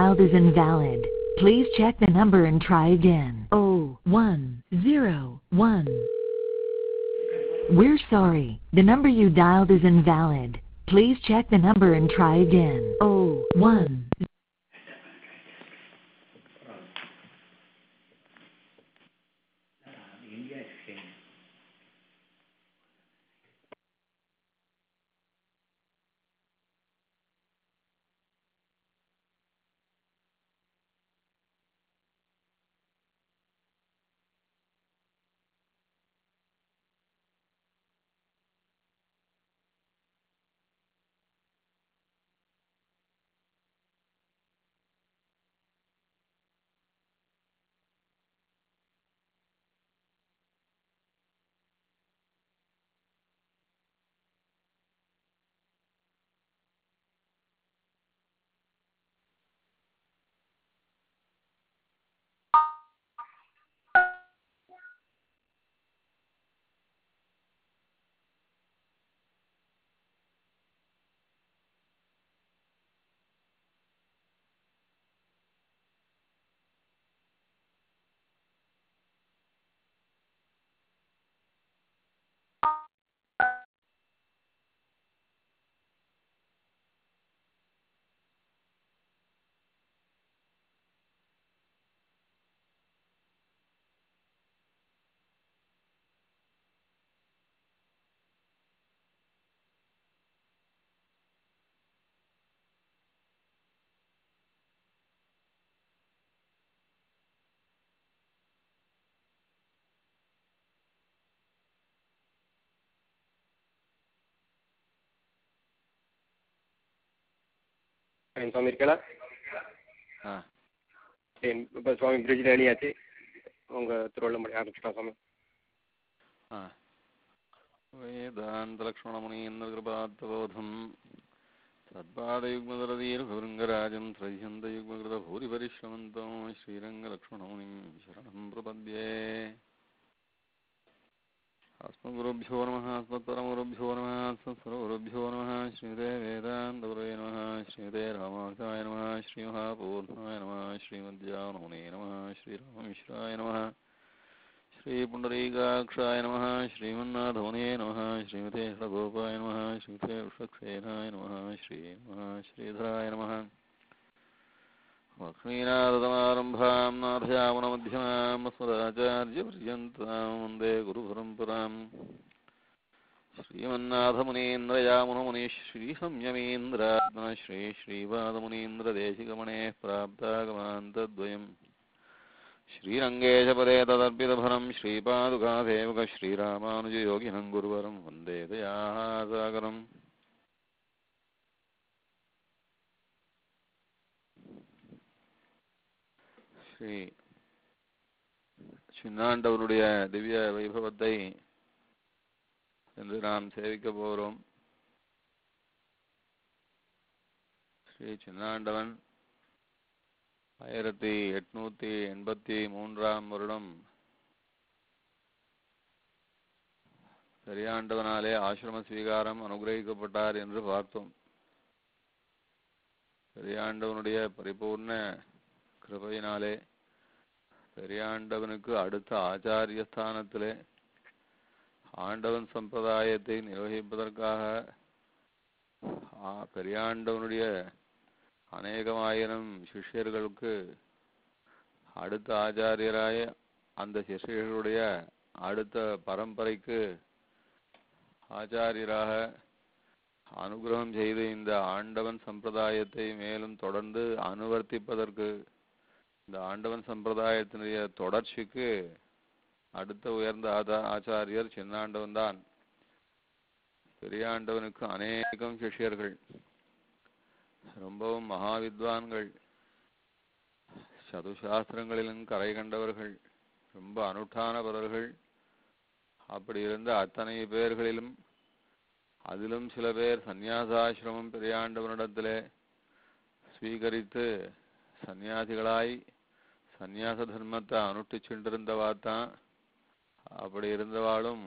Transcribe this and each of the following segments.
dialed is invalid. Please check the number and try again. Oh, one, zero, one. We're sorry. The number you dialed is invalid. Please check the number and try again. Oh, one. ஏன் சுவாமி இருக்கலாம் ஆ ஏன் இப்போ சுவாமி பிரிட்ஜில் ஏறியாச்சு உங்கள் திருவள்ளமலை ஆரம்பிச்சிட்டோம் சுவாமி ஆ वेदान्तलक्ष्मणमुनीन्द्रकृपात्तबोधम् तत्पादयुग्मदरदीर्घभृङ्गराजं त्रय्यन्तयुग्मकृतभूरिपरिश्रमन्तं श्रीरङ्गलक्ष्मणमुनिं शरणं प्रपद्ये अस्मद्गुरुभ्यो नमः अस्मत्परमगुरुभ्यो नमः अस्मत्सर्वगुरुभ्यो नमः श्रीमते वेदान्तगुरवे नमः श्रीमते रामानुजाय नमः श्रीमहापूर्णाय नमः श्रीमद्यानमुने नमः श्रीराममिश्राय नमः श्रीपुण्डरीकाक्षाय नमः श्रीमन्नाथमुने नमः श्रीमते षडगोपाय नमः श्रीमते वृषक्षेनाय नमः श्रीमः श्रीधराय नमः लक्ष्मीनाथसमारम्भां नाथयामनमध्यमाम् अस्मदाचार्यपर्यन्तां वन्दे गुरुपरम्पराम् श्रीमन्नाथमुनीन्द्रयामुनमुनिः श्रीसंयमीन्द्रात्मनः श्री श्रीपादमुनीन्द्रदेशिकमणेः प्राप्तागमान्तद्वयम् श्रीरङ्गेशपदे तदर्पितफलं श्रीपादुकासेवक श्रीरामानुजयोगिनं गुरुवरं वन्दे दयासागरम् ஸ்ரீ சின்னாண்டவனுடைய திவ்ய வைபவத்தை இன்று நாம் சேவிக்க போகிறோம் ஸ்ரீ சின்னாண்டவன் ஆயிரத்தி எட்நூத்தி எண்பத்தி மூன்றாம் வருடம் பெரியாண்டவனாலே ஆசிரம ஸ்வீகாரம் அனுகிரகிக்கப்பட்டார் என்று பார்த்தோம் பெரியாண்டவனுடைய பரிபூர்ண கிருபையினாலே பெரியாண்டவனுக்கு அடுத்த ஆச்சாரிய ஸ்தானத்திலே ஆண்டவன் சம்பிரதாயத்தை நிர்வகிப்பதற்காக ஆ- பெரியாண்டவனுடைய அநேகமாயிரம் சிஷ்யர்களுக்கு அடுத்த ஆச்சாரியராய அந்த சிஷ்யர்களுடைய அடுத்த பரம்பரைக்கு ஆச்சாரியராக அனுகிரகம் செய்து இந்த ஆண்டவன் சம்பிரதாயத்தை மேலும் தொடர்ந்து அனுவர்த்திப்பதற்கு இந்த ஆண்டவன் சம்பிரதாயத்தினுடைய தொடர்ச்சிக்கு அடுத்த உயர்ந்த ஆதா ஆச்சாரியர் சின்னாண்டவன் தான் பெரியாண்டவனுக்கு அநேகம் சிஷ்யர்கள் ரொம்பவும் மகாவித்வான்கள் சதுசாஸ்திரங்களிலும் கரை கண்டவர்கள் ரொம்ப அனுஷ்டானபரர்கள் அப்படி இருந்த அத்தனை பேர்களிலும் அதிலும் சில பேர் சந்நியாசாசிரமம் பெரியாண்டவனிடத்திலே ஸ்வீகரித்து சந்நியாசிகளாய் சந்நியாச தர்மத்தை அனுஷ்டிச்சுண்டிருந்தவா தான் அப்படி இருந்தவாளும்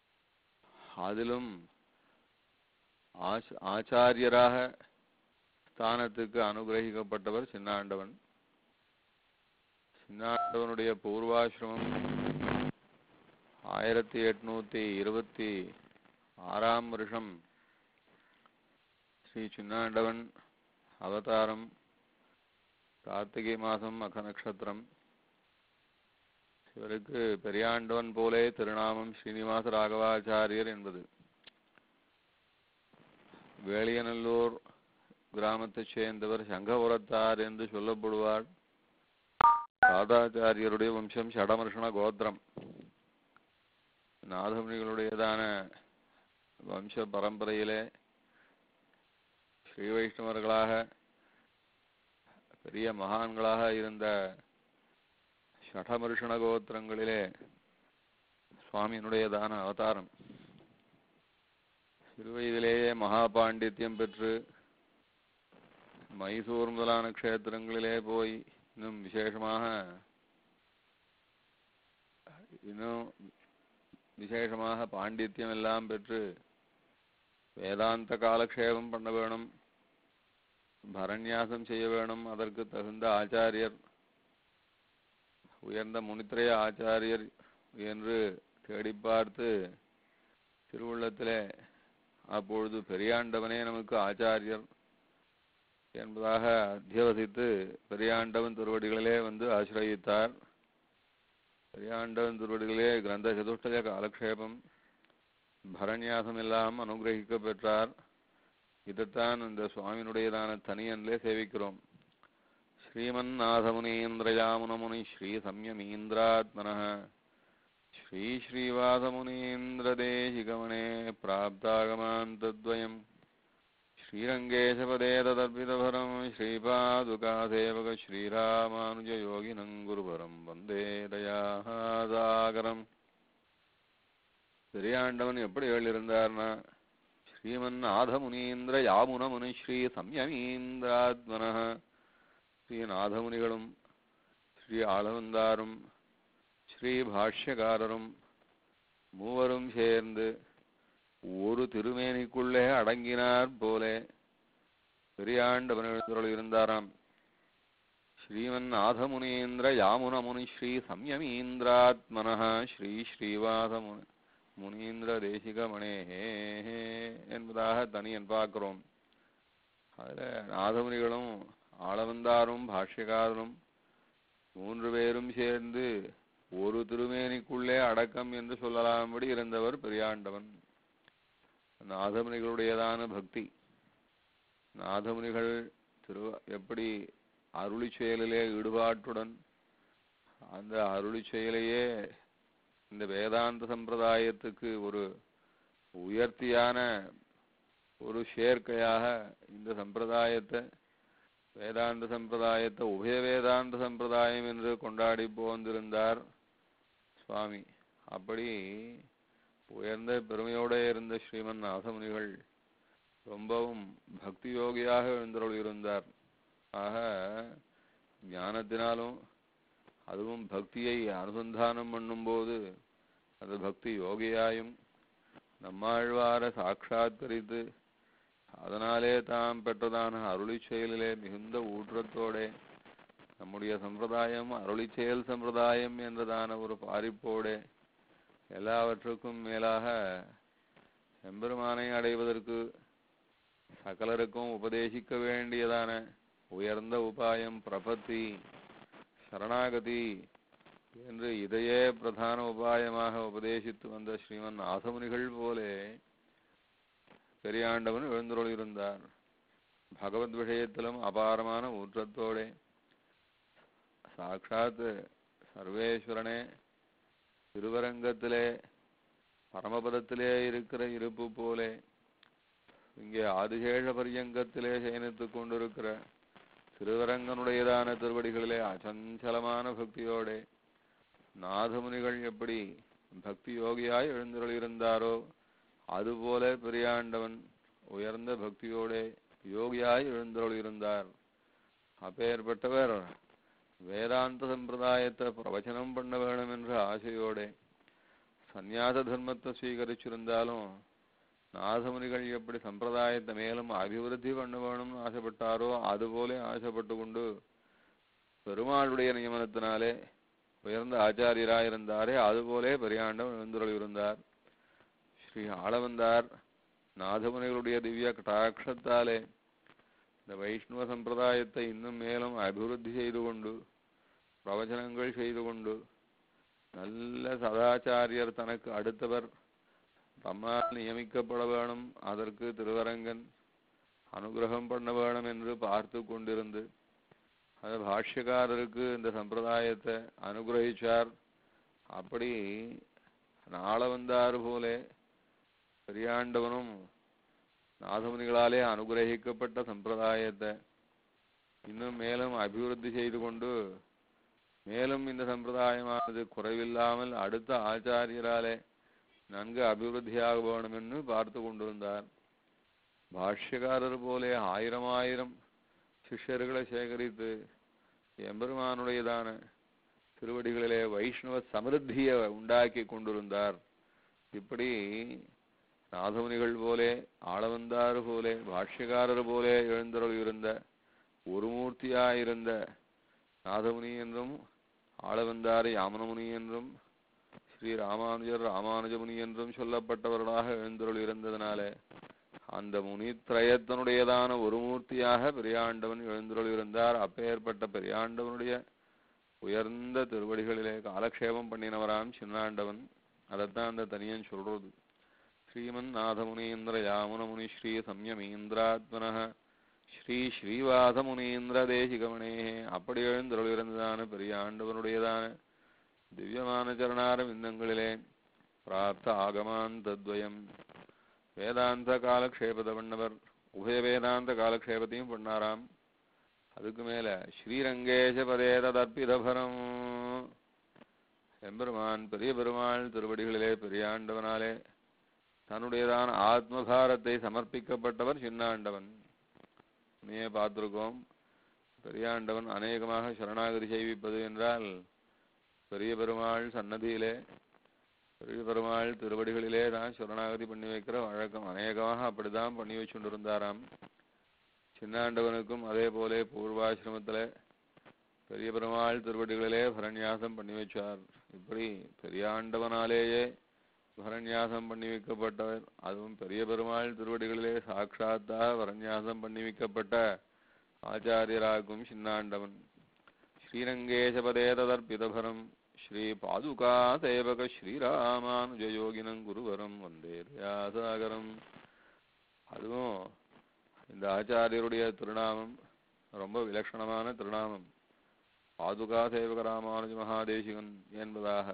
அதிலும் ஆச்- ஆச்சாரியராக ஸ்தானத்துக்கு அனுகிரகிக்கப்பட்டவர் சின்னாண்டவன் சின்னாண்டவனுடைய பூர்வாசிரமம் ஆயிரத்தி எட்நூத்தி இருபத்தி ஆறாம் வருஷம் ஸ்ரீ சின்னாண்டவன் அவதாரம் கார்த்திகை மாதம் அக நட்சத்திரம் இவருக்கு பெரியாண்டவன் போலே திருநாமம் ஸ்ரீனிவாச ராகவாச்சாரியர் என்பது வேளியநல்லூர் கிராமத்தைச் சேர்ந்தவர் சங்கபுரத்தார் என்று சொல்லப்படுவார் தாதாச்சாரியருடைய வம்சம் ஷடமர்ஷண கோத்திரம் நாதமுனிகளுடையதான வம்ச பரம்பரையிலே ஸ்ரீ வைஷ்ணவர்களாக பெரிய மகான்களாக இருந்த ஷடமருஷண கோத்திரங்களிலே சுவாமியினுடையதான அவதாரம் சிறுவயதிலேயே மகா பாண்டித்யம் பெற்று மைசூர் முதலான க்ஷேத்திரங்களிலே போய் இன்னும் விசேஷமாக இன்னும் விசேஷமாக பாண்டித்யம் எல்லாம் பெற்று வேதாந்த காலக்ஷேபம் பண்ண வேணும் பரநியாசம் செய்ய வேணும் அதற்கு தகுந்த ஆச்சாரியர் உயர்ந்த முனித்திரைய ஆச்சாரியர் என்று தேடி பார்த்து திருவுள்ளத்திலே அப்பொழுது பெரியாண்டவனே நமக்கு ஆச்சாரியர் என்பதாக அத்தியவசித்து பெரியாண்டவன் திருவடிகளிலே வந்து ஆசிரயித்தார் பெரியாண்டவன் திருவடிகளே கிரந்த சதுஷ்டய காலக்ஷேபம் பரநியாசம் எல்லாம் அனுகிரகிக்க பெற்றார் இதைத்தான் இந்த சுவாமியினுடையதான தனியன்லே சேவிக்கிறோம் श्रीमन्नाथमुनीन्द्रयामुनमुनि श्रीसंयमीन्द्रात्मनः श्रीश्रीवासमुनीन्द्रदेशिगमने प्राप्तागमान्तद्वयम् श्रीरङ्गेशपदे तदर्पितभरं श्रीपादुकासेवक श्रीरामानुजयोगिनं गुरुवरं वन्दे दयासागरम् பெரியாண்டவன் எப்படி எழுதியிருந்தார்னா ஸ்ரீமன் நாதமுனீந்திர யாமுனமுனி ஸ்ரீ சம்யமீந்திராத்மன ஸ்ரீ நாதமுனிகளும் ஸ்ரீ ஆளவந்தாரும் ஸ்ரீ பாஷ்யகாரரும் மூவரும் சேர்ந்து ஒரு திருமேனிக்குள்ளே அடங்கினார் போலே பெரியாண்டவன் எழுந்தருள் இருந்தாராம் ஸ்ரீமன் நாதமுனீந்திர யாமுனமுனி ஸ்ரீ சம்யமீந்திராத்மன ஸ்ரீ ஸ்ரீவாசமுனி முனீந்திர தேசிகமணே என்பதாக தனியன் பார்க்கிறோம் அதுல நாதமுனிகளும் ஆளவந்தாரும் பாஷ்யக்காரரும் மூன்று பேரும் சேர்ந்து ஒரு திருமேனிக்குள்ளே அடக்கம் என்று சொல்லலாம்படி இருந்தவர் பெரியாண்டவன் நாதமுனிகளுடையதான பக்தி நாதமுனிகள் திரு எப்படி அருளி செயலிலே ஈடுபாட்டுடன் அந்த அருளி செயலையே இந்த வேதாந்த சம்பிரதாயத்துக்கு ஒரு உயர்த்தியான ஒரு சேர்க்கையாக இந்த சம்பிரதாயத்தை வேதாந்த சம்பிரதாயத்தை உபய வேதாந்த சம்பிரதாயம் என்று கொண்டாடி போந்திருந்தார் சுவாமி அப்படி உயர்ந்த பெருமையோட இருந்த ஸ்ரீமன் நாதமுனிகள் ரொம்பவும் பக்தி யோகியாக எழுந்தருள் இருந்தார் ஆக ஞானத்தினாலும் அதுவும் பக்தியை அனுசந்தானம் பண்ணும்போது அது பக்தி யோகியாயும் நம்மாழ்வார சாட்சாத்கரித்து அதனாலே தாம் பெற்றதான அருளி செயலிலே மிகுந்த ஊற்றத்தோட நம்முடைய சம்பிரதாயம் அருளி செயல் சம்பிரதாயம் என்றதான ஒரு பாரிப்போட எல்லாவற்றுக்கும் மேலாக எம்பெருமானை அடைவதற்கு சகலருக்கும் உபதேசிக்க வேண்டியதான உயர்ந்த உபாயம் பிரபத்தி சரணாகதி என்று இதையே பிரதான உபாயமாக உபதேசித்து வந்த ஸ்ரீமன் நாதமுனிகள் போலே பெரியாண்டவன் எழுந்தருள் இருந்தார் பகவத் விஷயத்திலும் அபாரமான ஊற்றத்தோட சாட்சாத் சர்வேஸ்வரனே திருவரங்கத்திலே பரமபதத்திலே இருக்கிற இருப்பு போலே இங்கே ஆதிசேஷ பரியங்கத்திலே சயனித்துக் கொண்டிருக்கிற திருவரங்கனுடையதான திருவடிகளிலே அச்சஞ்சலமான பக்தியோட நாதமுனிகள் எப்படி பக்தி யோகியாய் எழுந்தருளிருந்தாரோ அதுபோல பெரியாண்டவன் உயர்ந்த பக்தியோட யோகியாய் எழுந்தருளிருந்தார் அப்பேற்பட்டவர் வேதாந்த சம்பிரதாயத்தை பிரவச்சனம் பண்ண வேணும் என்ற ஆசையோட சந்நியாச தர்மத்தை ஸ்வீகரிச்சிருந்தாலும் நாதமுனிகள் எப்படி சம்பிரதாயத்தை மேலும் அபிவிருத்தி பண்ண வேணும்னு ஆசைப்பட்டாரோ அதுபோல ஆசைப்பட்டு கொண்டு பெருமாளுடைய நியமனத்தினாலே உயர்ந்த ஆச்சாரியராயிருந்தாரே அதுபோலே பெரியாண்டவன் எழுந்துருள் இருந்தார் ஸ்ரீ ஆளவந்தார் நாதமுனிகளுடைய திவ்ய கட்டாட்சத்தாலே இந்த வைஷ்ணவ சம்பிரதாயத்தை இன்னும் மேலும் அபிவிருத்தி செய்து கொண்டு பிரவச்சனங்கள் செய்து கொண்டு நல்ல சதாச்சாரியர் தனக்கு அடுத்தவர் தம்மால் நியமிக்கப்பட வேணும் அதற்கு திருவரங்கன் அனுகிரகம் பண்ண வேணும் என்று பார்த்து கொண்டிருந்து அது பாஷ்யக்காரருக்கு இந்த சம்பிரதாயத்தை அனுகிரகிச்சார் அப்படி நாள வந்தார் போலே பெரியாண்டவனும் நாதமுனிகளாலே அனுகிரகிக்கப்பட்ட சம்பிரதாயத்தை இன்னும் மேலும் அபிவிருத்தி செய்து கொண்டு மேலும் இந்த சம்பிரதாயமானது குறைவில்லாமல் அடுத்த ஆச்சாரியராலே நன்கு அபிவிருத்தியாக வேணுமென்னு பார்த்து கொண்டிருந்தார் பாஷ்யக்காரர் போலே ஆயிரம் ஆயிரம் சிஷ்யர்களை சேகரித்து எம்பெருமானுடையதான திருவடிகளிலே வைஷ்ணவ சமிருத்தியை உண்டாக்கி கொண்டிருந்தார் இப்படி நாதமுனிகள் போலே ஆளவந்தார் போலே பாஷ்யக்காரர் போலே எழுந்தருள் இருந்த ஒரு மூர்த்தியாயிருந்த நாதமுனி என்றும் ஆளவந்தார் யாமனமுனி என்றும் ஸ்ரீ ராமானுஜர் ராமானுஜமுனி என்றும் சொல்லப்பட்டவர்களாக எழுந்தருள் இருந்ததனாலே அந்த முனித்ரயத்தினுடையதான ஒரு மூர்த்தியாக பெரியாண்டவன் எழுந்தருள் இருந்தார் அப்பேற்பட்ட பெரியாண்டவனுடைய உயர்ந்த திருவடிகளிலே காலக்ஷேபம் பண்ணினவராம் சின்னாண்டவன் அதைத்தான் அந்த தனியன் சொல்றது ஸ்ரீமன் நாதமுனீந்திர யாமுனமுனி ஸ்ரீ சம்யமீந்திராத்மனः ஸ்ரீ ஸ்ரீவாத முனீந்திர தேசிகமணே அப்படி எழுந்தருள் இருந்ததான பெரியாண்டவனுடையதான திவ்யமான சரணார விந்தங்களிலே பிராப்த ஆகமான் தத்வயம் வேதாந்த காலக்ஷேபத்தை பண்ணவர் உபய வேதாந்த காலக்ஷேபத்தையும் பண்ணாராம் அதுக்கு மேல ஸ்ரீரங்கேஷ பதேத தற்பிதபரம் எம்பெருமான் பெரிய பெருமாள் திருவடிகளிலே பெரியாண்டவனாலே தன்னுடையதான ஆத்மபாரத்தை சமர்ப்பிக்கப்பட்டவர் சின்னாண்டவன் நீயே பார்த்திருக்கோம் பெரியாண்டவன் அநேகமாக சரணாகதி செய்விப்பது என்றால் பெரிய பெருமாள் சன்னதியிலே பெரிய பெருமாள் திருவடிகளிலே தான் சரணாகதி பண்ணி வைக்கிற வழக்கம் அநேகமாக அப்படிதான் பண்ணி வச்சுருந்தாராம் சின்னாண்டவனுக்கும் அதே போலே பூர்வாசிரமத்துல பெரிய பெருமாள் திருவடிகளிலே பரநியாசம் பண்ணி வச்சார் இப்படி பெரியாண்டவனாலேயே பரநியாசம் பண்ணி வைக்கப்பட்டவர் அதுவும் பெரிய பெருமாள் திருவடிகளிலே சாட்சாத்தாக பரநியாசம் பண்ணி வைக்கப்பட்ட ஆச்சாரியராகும் சின்னாண்டவன் ஸ்ரீரங்கேசபதே ததர்பிதபரம் ஸ்ரீ பாதுகா சேவக ஸ்ரீராமானுஜ யோகினம் குருவரம் வந்தே தயாசாகரம் அதுவும் இந்த ஆச்சாரியருடைய திருநாமம் ரொம்ப விலட்சணமான திருநாமம் பாதுகா சேவக ராமானுஜ மகாதேசிகன் என்பதாக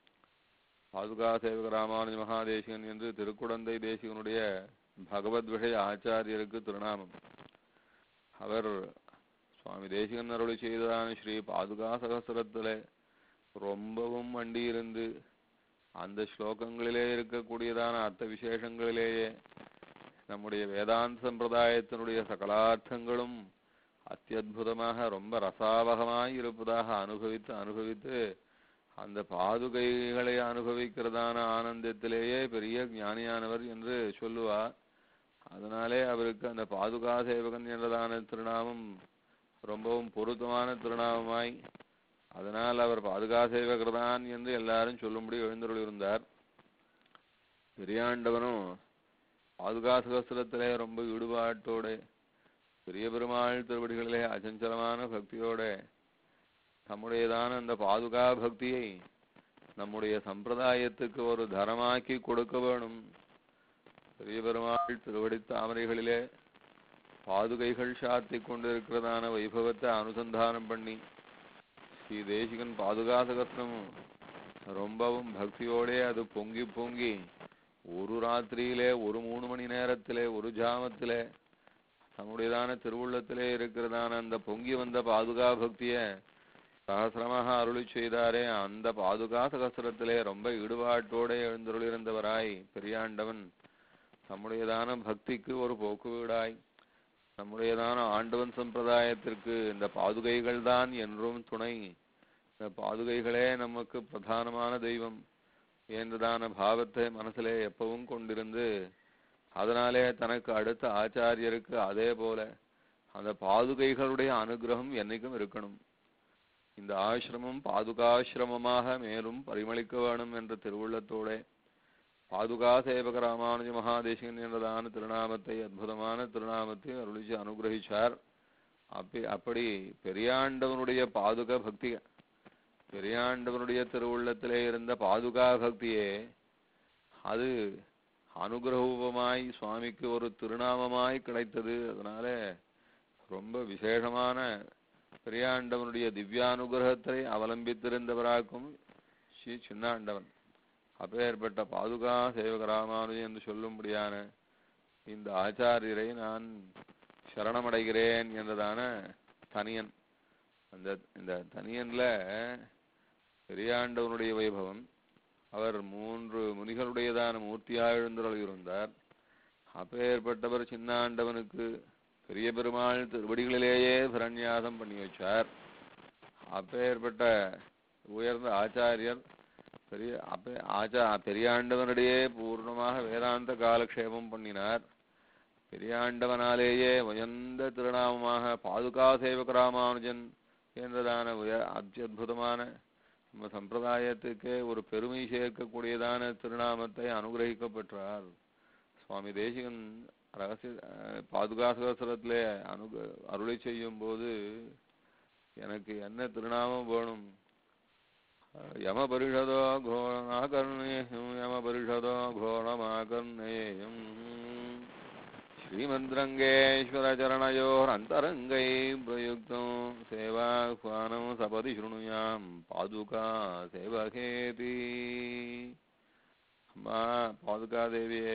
பாதுகா சேவக ராமானுஜ மகாதேசிகன் என்று திருக்குடந்தை தேசிகனுடைய பகவத் விஷய ஆச்சாரியருக்கு திருநாமம் அவர் சுவாமி தேசிகன் அருளி செய்ததான ஸ்ரீ பாதுகா சகசிரத்திலே ரொம்பவும் வண்டி இருந்து அந்த ஸ்லோகங்களிலே இருக்கக்கூடியதான அர்த்த விசேஷங்களிலேயே நம்முடைய வேதாந்த சம்பிரதாயத்தினுடைய சகலார்த்தங்களும் அத்தியுதமாக ரொம்ப ரசாவகமாய் இருப்பதாக அனுபவித்து அனுபவித்து அந்த பாதுகைகளை அனுபவிக்கிறதான ஆனந்தத்திலேயே பெரிய ஞானியானவர் என்று சொல்லுவார் அதனாலே அவருக்கு அந்த பாதுகா சேவகன் என்றதான திருநாமம் ரொம்பவும் பொருத்தமான திருநாமமாய் அதனால் அவர் பாதுகா சேவகர் தான் என்று எல்லாரும் சொல்லும்படி எழுந்தருள் இருந்தார் பெரியாண்டவனும் பாதுகா சகஸ்திரத்திலே ரொம்ப ஈடுபாட்டோட பெரிய பெருமாள் திருவடிகளிலே அச்சஞ்சலமான பக்தியோட நம்முடையதான அந்த பாதுகா பக்தியை நம்முடைய சம்பிரதாயத்துக்கு ஒரு தரமாக்கி கொடுக்க வேணும் பெரிய பெருமாள் திருவடி தாமரைகளிலே பாதுகைகள் சாத்தி கொண்டிருக்கிறதான வைபவத்தை அனுசந்தானம் பண்ணி ஸ்ரீ தேசிகன் பாதுகா சகஸ்திரம் ரொம்பவும் பக்தியோடே அது பொங்கி பொங்கி ஒரு ராத்திரியிலே ஒரு மூணு மணி நேரத்திலே ஒரு ஜாமத்திலே தம்முடையதான திருவுள்ளத்திலே இருக்கிறதான அந்த பொங்கி வந்த பாதுகா பக்திய சகசிரமாக அருளி செய்தாரே அந்த பாதுகா சகசிரத்திலே ரொம்ப ஈடுபாட்டோட எழுந்தருளிருந்தவராய் பெரியாண்டவன் நம்முடையதான பக்திக்கு ஒரு போக்கு வீடாய் நம்முடையதான ஆண்டவன் சம்பிரதாயத்திற்கு இந்த பாதுகைகள் தான் என்றும் துணை இந்த பாதுகைகளே நமக்கு பிரதானமான தெய்வம் என்றதான பாவத்தை மனசிலே எப்பவும் கொண்டிருந்து அதனாலே தனக்கு அடுத்த ஆச்சாரியருக்கு அதே போல அந்த பாதுகைகளுடைய அனுகிரகம் என்னைக்கும் இருக்கணும் இந்த ஆசிரமம் பாதுகாசிரமமாக மேலும் பரிமளிக்க வேணும் என்ற திருவுள்ளத்தோட பாதுகா சேவக ராமானுஜ மகாதேசிகன் என்றதான திருநாமத்தை அற்புதமான திருநாமத்தை அருளிச்சு அனுகிரகிச்சார் அப்படி அப்படி பெரியாண்டவனுடைய பாதுகா பக்தி பெரியாண்டவனுடைய திருவுள்ளத்திலே இருந்த பாதுகா பக்தியே அது அனுகிரகமாய் சுவாமிக்கு ஒரு திருநாமமாய் கிடைத்தது அதனால ரொம்ப விசேஷமான பெரியாண்டவனுடைய திவ்யானுகிரகத்தை அவலம்பித்திருந்தவராக்கும் ஸ்ரீ சின்னாண்டவன் அப்பேற்பட்ட பாதுகா சேவக ராமானுஜன் என்று சொல்லும்படியான இந்த ஆச்சாரியரை நான் சரணமடைகிறேன் என்றதான தனியன் அந்த இந்த தனியன்ல பெரியாண்டவனுடைய வைபவம் அவர் மூன்று முனிகளுடையதான மூர்த்தியாக எழுந்தருள் இருந்தார் அப்பேற்பட்டவர் சின்னாண்டவனுக்கு பெரிய பெருமாள் திருவடிகளிலேயே பிரன்யாசம் பண்ணி வச்சார் அப்பேற்பட்ட உயர்ந்த ஆச்சாரியர் பெரிய அப்ப ஆச்சா பெரியாண்டவனிடையே பூர்ணமாக வேதாந்த காலக்ஷேபம் பண்ணினார் பெரியாண்டவனாலேயே உயர்ந்த திருநாமமாக பாதுகா சேவக ராமானுஜன் என்றதான உய அத்யுதமான நம்ம சம்பிரதாயத்துக்கே ஒரு பெருமை சேர்க்கக்கூடியதான திருநாமத்தை அனுகிரகிக்கப்பெற்றார் சுவாமி தேசிகன் ரகசிய அஹ், பாதுகா சகசிரத்திலே அனு அருளை செய்யும் போது எனக்கு என்ன திருநாமம் வேணும் யமபரிஷதோ கோணமாகர்ணேயம் யமபரிஷதோ கோணமாகர்ணேயம் श्रीमद्रङ्गेश्वरचरणयोरन्तरङ्गै प्रयुक्तं सेवाह्वानं सपदि शृणुयां पादुका सेवकेति அம்மா பாதுகா தேவியே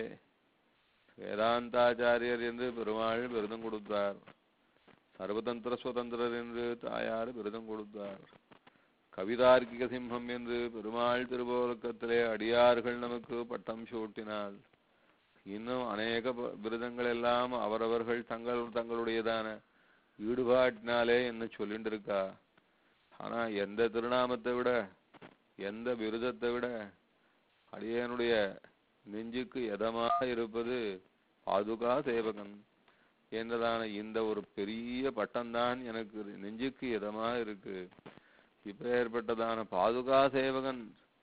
வேதாந்தாச்சாரியர் என்று பெருமாள் விருதம் கொடுத்தார் சர்வதந்திர சுதந்திரர் என்று தாயார் விருதம் கொடுத்தார் கவிதார்க்கிக சிம்மம் என்று பெருமாள் திருவோலக்கத்திலே அடியார்கள் நமக்கு பட்டம் சூட்டினாள் இன்னும் அநேக ப- விருதங்கள் எல்லாம் அவரவர்கள் தங்கள் தங்களுடையதான ஈடுபாட்டினாலே என்ன சொல்லிட்டு இருக்கா ஆனா எந்த திருநாமத்தை விட எந்த விருதத்தை விட அடியனுடைய நெஞ்சுக்கு எதமாக இருப்பது பாதுகா சேவகன் என்றதான இந்த ஒரு பெரிய பட்டம்தான் எனக்கு நெஞ்சுக்கு எதமாக இருக்கு இப்பேற்பட்டதான பாதுகா சேவகன்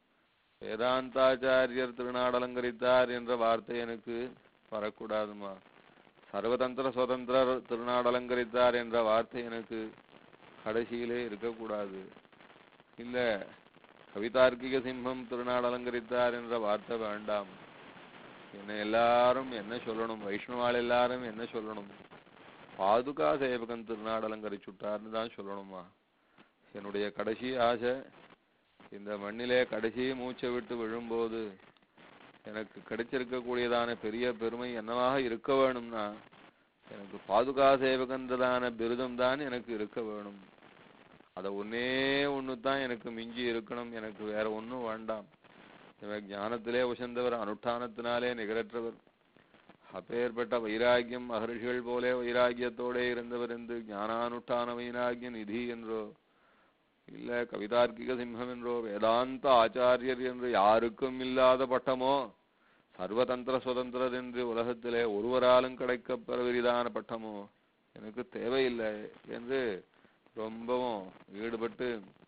வேதாந்தாச்சாரியர் திருநாடலங்கரித்தார் என்ற வார்த்தை எனக்கு வரக்கூடாதுமா சர்வதந்திர சுதந்திரர் திருநாடலங்கரித்தார் என்ற வார்த்தை எனக்கு கடைசியிலே இருக்கக்கூடாது இல்ல கவிதார்க்கிக சிம்மம் திருநாடலங்கரித்தார் என்ற வார்த்தை வேண்டாம் என்ன எல்லாரும் என்ன சொல்லணும் வைஷ்ணவாள் எல்லாரும் என்ன சொல்லணும் பாதுகா சேவகன் திருநாடலங்கரிச்சுட்டார்னு தான் சொல்லணுமா என்னுடைய கடைசி ஆசை இந்த மண்ணிலே கடைசி மூச்சை விட்டு விழும்போது எனக்கு கிடைச்சிருக்கக்கூடியதான பெரிய பெருமை என்னவாக இருக்க வேணும்னா எனக்கு பாதுகா சேவகன்றதான பிருதம் தான் எனக்கு இருக்க வேணும் அத ஒன்னே ஒண்ணு தான் எனக்கு மிஞ்சி இருக்கணும் எனக்கு வேற ஒண்ணும் வேண்டாம் இவர் ஞானத்திலே உசந்தவர் அனுஷ்டானத்தினாலே நிகரற்றவர் அப்பேற்பட்ட வைராகியம் மகர்ஷிகள் போலே வைராகியத்தோடே இருந்தவர் என்று ஞானானுஷ்டான வைராகிய நிதி என்றோ இல்ல கவிதார்க்கிக சிம்மம் என்றோ வேதாந்த ஆச்சாரியர் என்று யாருக்கும் இல்லாத பட்டமோ சர்வதந்திர சுதந்திரர் என்று உலகத்திலே ஒருவராலும் கிடைக்கப் பெறவிரிதான பட்டமோ எனக்கு தேவையில்லை என்று ரொம்பவும் ஈடுபட்டு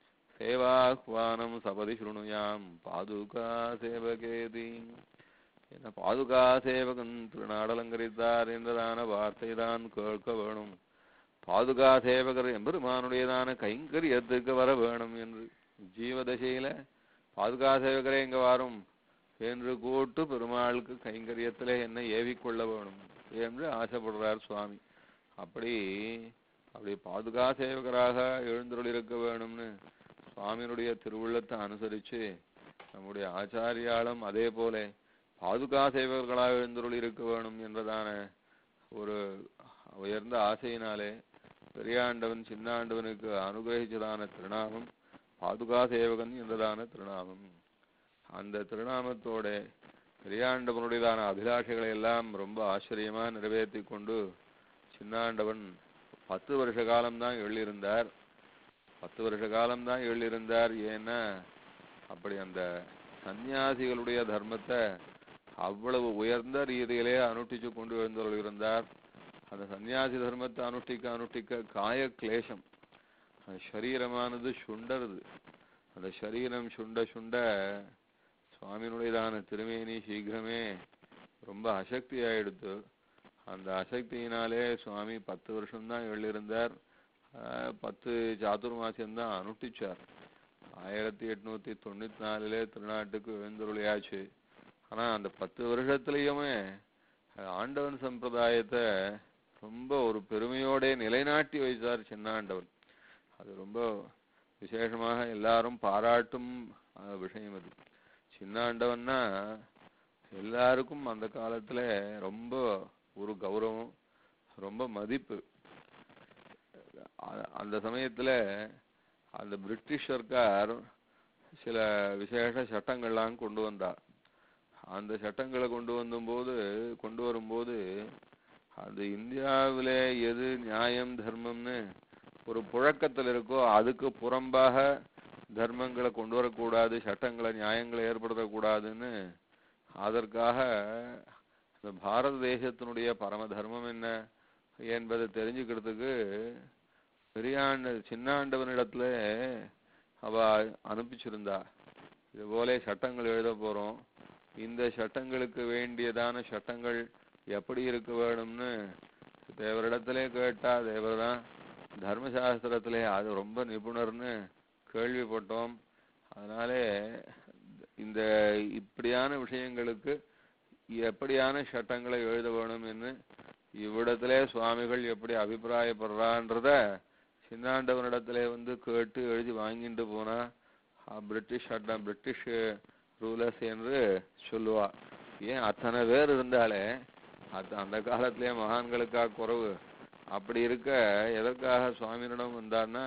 சேவாஹ்வானம் சபதி சுருணுயாம் பாதுகா சேவகேதி என்ன பாதுகா சேவகன் திருநாடலங்கரித்தார் என்றதான வார்த்தை தான் கேட்க வேணும் பாதுகா சேவகர் எம்பெருமானுடையதான கைங்கரியத்துக்கு வர வேணும் என்று ஜீவதசையில பாதுகா சேவகரே எங்க வாரும் என்று கூட்டு பெருமாளுக்கு கைங்கரியத்திலே என்ன ஏவிக்கொள்ள வேணும் என்று ஆசைப்படுறார் சுவாமி அப்படி அப்படி பாதுகா சேவகராக எழுந்தருள் இருக்க வேணும்னு சுவாமியினுடைய திருவுள்ளத்தை அனுசரிச்சு நம்முடைய ஆச்சாரியாலும் அதே போல பாதுகா சேவகர்களாக எழுந்தருள் இருக்க வேணும் என்றதான ஒரு உயர்ந்த ஆசையினாலே பெரியாண்டவன் சின்னாண்டவனுக்கு அனுகிரகிச்சதான திருநாமம் பாதுகா சேவகன் என்றதான திருநாமம் அந்த திருநாமத்தோட பெரியாண்டவனுடையதான அபிலாஷைகளை எல்லாம் ரொம்ப ஆச்சரியமா நிறைவேற்றி கொண்டு சின்னாண்டவன் பத்து வருஷ காலம்தான் எழுதியிருந்தார் பத்து வருஷ காலம்தான் எழுதியிருந்தார் ஏன்னா அப்படி அந்த சந்நியாசிகளுடைய தர்மத்தை அவ்வளவு உயர்ந்த ரீதியிலே அனுஷ்டிச்சு கொண்டு எழுந்தவர்கள் இருந்தார் அந்த சன்னியாசி தர்மத்தை அனுஷ்டிக்க அனுஷ்டிக்க காய கிளேசம் அந்த சரீரமானது சுண்டருது அந்த சரீரம் சுண்ட சுண்ட சுவாமியினுடையதான திருமேனி சீக்கிரமே ரொம்ப அசக்தி ஆயிடுத்து அந்த அசக்தியினாலே சுவாமி பத்து வருஷம்தான் எழுதியிருந்தார் ஆஹ் பத்து சாதுர்மாசியம்தான் அனுஷ்டிச்சார் ஆயிரத்தி எட்நூத்தி தொண்ணூத்தி நாலுல திருநாட்டுக்கு எழுந்தருளியாச்சு ஆனா அந்த பத்து வருஷத்துலயுமே ஆண்டவன் சம்பிரதாயத்தை ரொம்ப ஒரு பெருமையோட நிலைநாட்டி வைத்தார் சின்னாண்டவன் அது ரொம்ப விசேஷமாக எல்லாரும் பாராட்டும் அஹ், விஷயம் அது சின்னாண்டவன்னா எல்லாருக்கும் அந்த காலத்துல ரொம்ப ஒரு கௌரவம் ரொம்ப மதிப்பு அ- அந்த சமயத்துல அந்த பிரிட்டிஷ் சர்க்கார் சில விசேஷ சட்டங்கள்லாம் கொண்டு வந்தார் அந்த சட்டங்களை கொண்டு வந்தபோது கொண்டு வரும்போது அது இந்தியாவிலே எது நியாயம் தர்மம்னு ஒரு புழக்கத்தில் இருக்கோ அதுக்கு புறம்பாக தர்மங்களை கொண்டு வரக்கூடாது சட்டங்களை நியாயங்களை ஏற்படுத்தக்கூடாதுன்னு அதற்காக இந்த பாரத தேசத்தினுடைய பரம தர்மம் என்ன என்பதை தெரிஞ்சுக்கிறதுக்கு பெரியாண்ட சின்னாண்டவனிடத்துல அவ அனுப்பிச்சிருந்தா இது போல சட்டங்கள் எழுத போறோம் இந்த சட்டங்களுக்கு வேண்டியதான சட்டங்கள் எப்படி இருக்க வேணும்னு தேவரிடத்திலே கேட்டா தேவர் தான் தர்மசாஸ்திரத்திலே அது ரொம்ப நிபுணர்னு கேள்விப்பட்டோம் அதனாலே இந்த இப்படியான விஷயங்களுக்கு எப்படியான சட்டங்களை எழுத வேணும் என்று இவ்விடத்திலே சுவாமிகள் எப்படி அபிப்பிராயப்படுறான்றத சின்னாண்டவனிடத்திலே வந்து கேட்டு எழுதி வாங்கிட்டு போனா அஹ், பிரிட்டிஷ் சட்டம் பிரிட்டிஷ் ரூலர்ஸ் என்று சொல்லுவா ஏன் அத்தனை பேர் இருந்தாலே அது அந்த காலத்திலே மகான்களுக்கா குறைவு அப்படி இருக்க எதற்காக சுவாமியிடம் வந்தார்னா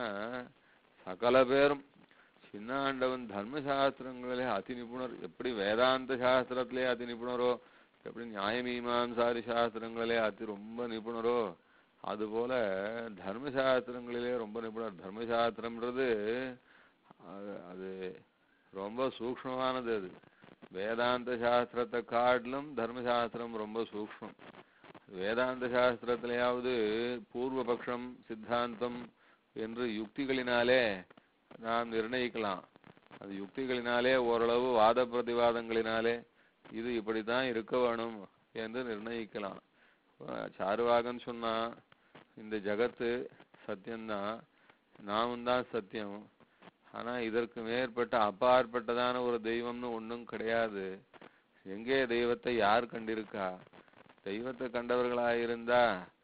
சகல பேரும் சின்னாண்டவன் தர்மசாஸ்திரங்களிலே அதி நிபுணர் எப்படி வேதாந்த சாஸ்திரத்திலே அதி நிபுணரோ எப்படி நியாயமீமாம்சாரி சாஸ்திரங்களிலே அதி ரொம்ப நிபுணரோ அதுபோல தர்மசாஸ்திரங்களிலே ரொம்ப நிபுணர் தர்மசாஸ்திரம்ன்றது அது அது ரொம்ப சூக்ஷ்மமானது அது வேதாந்த சாஸ்திரத்தை காட்டிலும் தர்மசாஸ்திரம் ரொம்ப சூக்ஷ்மம் வேதாந்த சாஸ்திரத்திலேயாவது பூர்வபக்ஷம் சித்தாந்தம் என்று யுக்திகளினாலே நாம் நிர்ணயிக்கலாம் அது யுக்திகளினாலே ஓரளவு வாத பிரதிவாதங்களினாலே இது இப்படித்தான் இருக்க வேணும் என்று நிர்ணயிக்கலாம் அஹ் சாருவாகன் சொன்னா இந்த ஜகத்து சத்தியம்தான் நாமும் தான் சத்தியம் ஆனா இதற்கு மேற்பட்ட அப்பாற்பட்டதான ஒரு தெய்வம்னு ஒண்ணும் கிடையாது எங்கே தெய்வத்தை யார் கண்டிருக்கா தெய்வத்தை கண்டவர்களா இருந்தா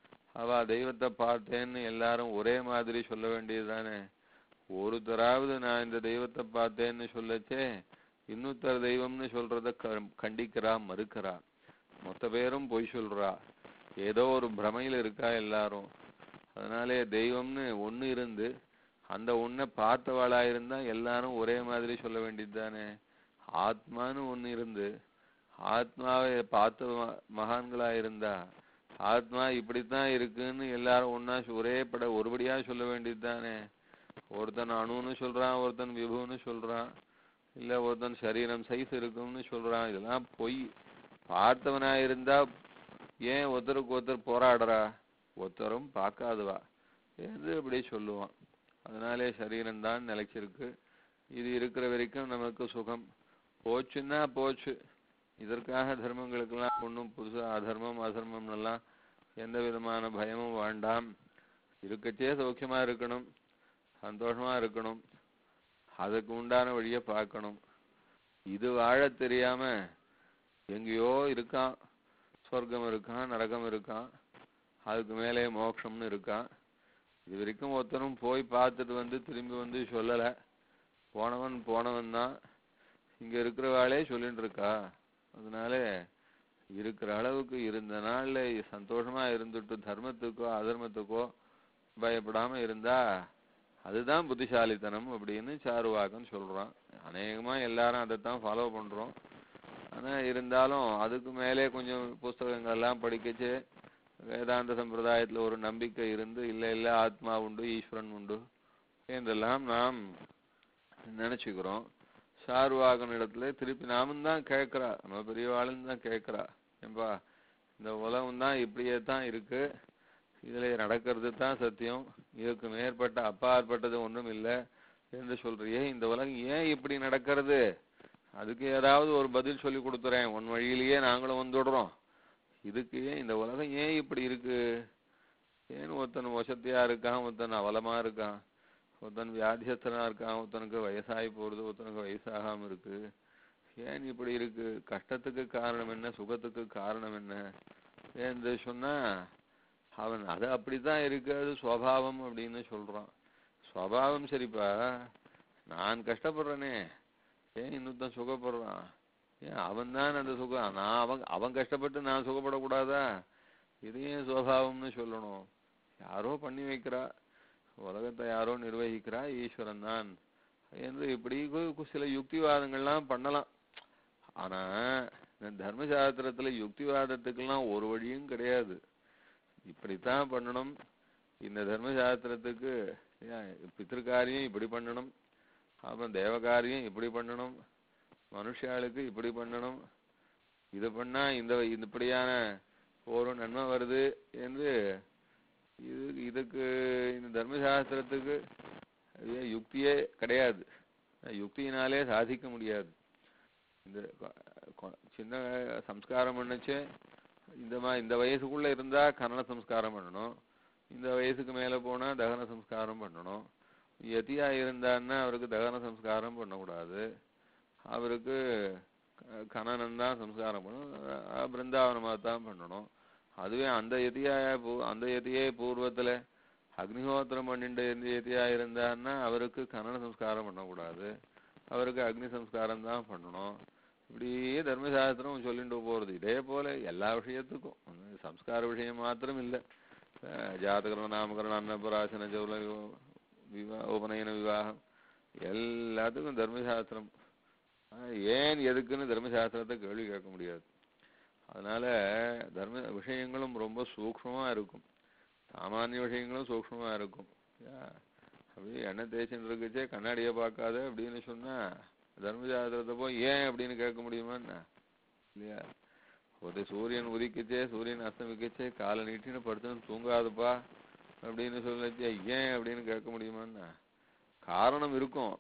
அவ தெய்வத்தை பார்த்தேன்னு எல்லாரும் ஒரே மாதிரி சொல்ல வேண்டியதுதானே ஒருத்தராவது நான் இந்த தெய்வத்தை பார்த்தேன்னு சொல்லச்சே இன்னொருத்தர் தெய்வம்னு சொல்றத க- கண்டிக்கிறா மறுக்கிறா மொத்த பேரும் பொய் சொல்றா ஏதோ ஒரு பிரமையில இருக்கா எல்லாரும் அதனாலே தெய்வம்னு ஒண்ணு இருந்து அந்த ஒன்றை பார்த்தவாளா இருந்தா எல்லாரும் ஒரே மாதிரி சொல்ல வேண்டியதுதானே ஆத்மான்னு ஒண்ணு இருந்து ஆத்மாவை பார்த்த ம- மகான்களா இருந்தா ஆத்மா இப்படித்தான் இருக்குன்னு எல்லாரும் ஒண்ணா சொ- ஒரே பட ஒருபடியா சொல்ல வேண்டியதுதானே ஒருத்தன் அணுன்னு சொல்றான் ஒருத்தன் விபுன்னு சொல்றான் இல்ல ஒருத்தன் சரீரம் சைஸ் இருக்கும்னு சொல்றான் இதெல்லாம் பொய் பார்த்தவனா இருந்தா ஏன் ஒருத்தருக்கு ஒருத்தர் போராடுறா ஒருத்தரும் பார்க்காதவா எது இப்படி சொல்லுவான் அதனாலே சரீரம் தான் நிலைச்சிருக்கு இது இருக்கிற வரைக்கும் நமக்கு சுகம் போச்சுன்னா போச்சு இதற்காக தர்மங்களுக்கெல்லாம் ஒன்றும் புதுசா அதர்மம் அதர்மம் எல்லாம் எந்த விதமான பயமும் வேண்டாம் இருக்கச்சே சௌக்கியமா இருக்கணும் சந்தோஷமா இருக்கணும் அதுக்கு உண்டான வழியை பார்க்கணும் இது வாழத் தெரியாம எங்கேயோ இருக்கான் சொர்க்கம் இருக்கான் நரகம் இருக்கான் அதுக்கு மேலே மோட்சம்னு இருக்கான் இது வரைக்கும் ஒருத்தரும் போய் பார்த்துட்டு வந்து திரும்பி வந்து சொல்லல போனவன் போனவன் தான் இங்க இருக்கிறவாளே சொல்லிட்டு இருக்கா அதனால இருக்கிற அளவுக்கு இருந்த நாள்ல சந்தோஷமா இருந்துட்டு தர்மத்துக்கோ அதர்மத்துக்கோ பயப்படாம இருந்தா அதுதான் புத்திசாலித்தனம் அப்படின்னு சாருவாக்கன் சொல்றான் அநேகமா எல்லாரும் அதைத்தான் ஃபாலோ பண்றோம் ஆனா இருந்தாலும் அதுக்கு மேலே கொஞ்சம் புஸ்தகங்கள் எல்லாம் படிக்கச்சு வேதாந்த சம்பிரதாயத்துல ஒரு நம்பிக்கை இருந்து இல்ல இல்ல ஆத்மா உண்டு ஈஸ்வரன் உண்டு என்றெல்லாம் நாம் நினைச்சுக்கிறோம் சார்வாகன இடத்துல திருப்பி நாமும் தான் கேட்கிறா நம்ம பெரியவாளும் தான் கேட்கிறா ஏன்பா இந்த உலகம் தான் இப்படியே தான் இருக்கு இதுல நடக்கிறது தான் சத்தியம் இதுக்கு மேற்பட்ட அப்பாற்பட்டது ஒண்ணும் இல்லை என்று சொல்றியே இந்த உலகம் ஏன் இப்படி நடக்கிறது அதுக்கு ஏதாவது ஒரு பதில் சொல்லி கொடுத்துறேன் உன் வழியிலேயே நாங்களும் வந்துடுறோம் இதுக்கு ஏன் இந்த உலகம் ஏன் இப்படி இருக்கு ஏன் ஒருத்தன் வசதியா இருக்கான் ஒருத்தன் அவலமா இருக்கான் ஒருத்தன் வியாதியஸ்தனா இருக்கான் ஒருத்தனுக்கு வயசாகி போறது ஒருத்தனுக்கு வயசாகாம இருக்கு ஏன் இப்படி இருக்கு கஷ்டத்துக்கு காரணம் என்ன சுகத்துக்கு காரணம் என்ன என்று சொன்னா அவன் அது அப்படித்தான் இருக்கு அது சுவாவம் அப்படின்னு சொல்றான் சுவாவம் சரிப்பா நான் கஷ்டப்படுறேனே ஏன் இன்னொருத்தன் சுகப்படுறான் ஏன் அவன் தான் அந்த சுகம் நான் அவன் அவன் கஷ்டப்பட்டு நான் சுகப்படக்கூடாதா இது ஏன் சுவாவம்னு சொல்லணும் யாரோ பண்ணி வைக்கிறா உலகத்தை யாரோ நிர்வகிக்கிறா ஈஸ்வரன் தான் என்று இப்படி கு- கு- சில யுக்திவாதங்கள்லாம் பண்ணலாம் ஆனா இந்த தர்மசாஸ்திரத்துல யுக்திவாதத்துக்கெல்லாம் ஒரு வழியும் கிடையாது இப்படித்தான் பண்ணணும் இந்த தர்மசாஸ்திரத்துக்கு ஏன் பித்திருக்காரியம் இப்படி பண்ணணும் அப்புறம் தேவகாரியம் இப்படி பண்ணணும் மனுஷாளுக்கு இப்படி பண்ணணும் இது பண்ணா இந்த இந்த இப்படியான ஒரு நன்மை வருது என்று இது இதுக்கு இந்த தர்மசாஸ்திரத்துக்கு ஏன் யுக்தியே கிடையாது யுக்தியினாலே சாதிக்க முடியாது இந்த கொ- கொ- சின்ன சம்ஸ்காரம் பண்ணுச்சு இந்த மா இந்த வயசுக்குள்ள இருந்தா கன்னட சம்ஸ்காரம் பண்ணணும் இந்த வயசுக்கு மேல போனா தகன சம்ஸ்காரம் பண்ணணும் யதியா இருந்தான்னா அவருக்கு தகன சம்ஸ்காரம் பண்ணக்கூடாது அவருக்கு க- கனனம் தான் சம்ஸ்காரம் பண்ணணும் அஹ் பிருந்தாவனமா தான் பண்ணணும் அதுவே அந்த யதியா பூ- அந்த யதியே பூர்வத்துல அக்னிஹோத்திரம் பண்ணிட்டு எந்த யதியா இருந்தான்னா அவருக்கு கனன சம்ஸ்காரம் பண்ணக்கூடாது அவருக்கு அக்னி சம்ஸ்காரம் தான் பண்ணணும் இப்படியே தர்மசாஸ்திரம் சொல்லிட்டு போறது இதே போல எல்லா விஷயத்துக்கும் ஒண்ணு சம்ஸ்கார விஷயம் மாத்திரம் இல்லை ஜாதகரணம் நாமகரணம் அன்னபராசன ஜவுல விவா உபநயன விவாகம் எல்லாத்துக்கும் தர்மசாஸ்திரம் ஆஹ் ஏன் எதுக்குன்னு தர்மசாஸ்திரத்தை கேள்வி கேட்க முடியாது அதனால தர்ம விஷயங்களும் ரொம்ப சூக்ஷ்மமா இருக்கும் சாமானிய விஷயங்களும் சூக்ஷ்மமா இருக்கும் யா- அப்படியே எண்ணெய் தேய்ச்சின்னு இருக்குச்சே கண்ணாடியை பார்க்காத அப்படின்னு சொன்னா தர்மசாஸ்திரத்தை போய் ஏன் அப்படின்னு கேட்க முடியுமா என்ன இல்லையா ஒரு சூரியன் உதிக்குச்சே சூரியன் அஸ்தமிக்கச்சே காலை நீட்டின்னு படுத்துன்னு தூங்காதுப்பா அப்படின்னு சொல்லச்சே ஏன் அப்படின்னு கேட்க முடியுமா என்ன காரணம் இருக்கும்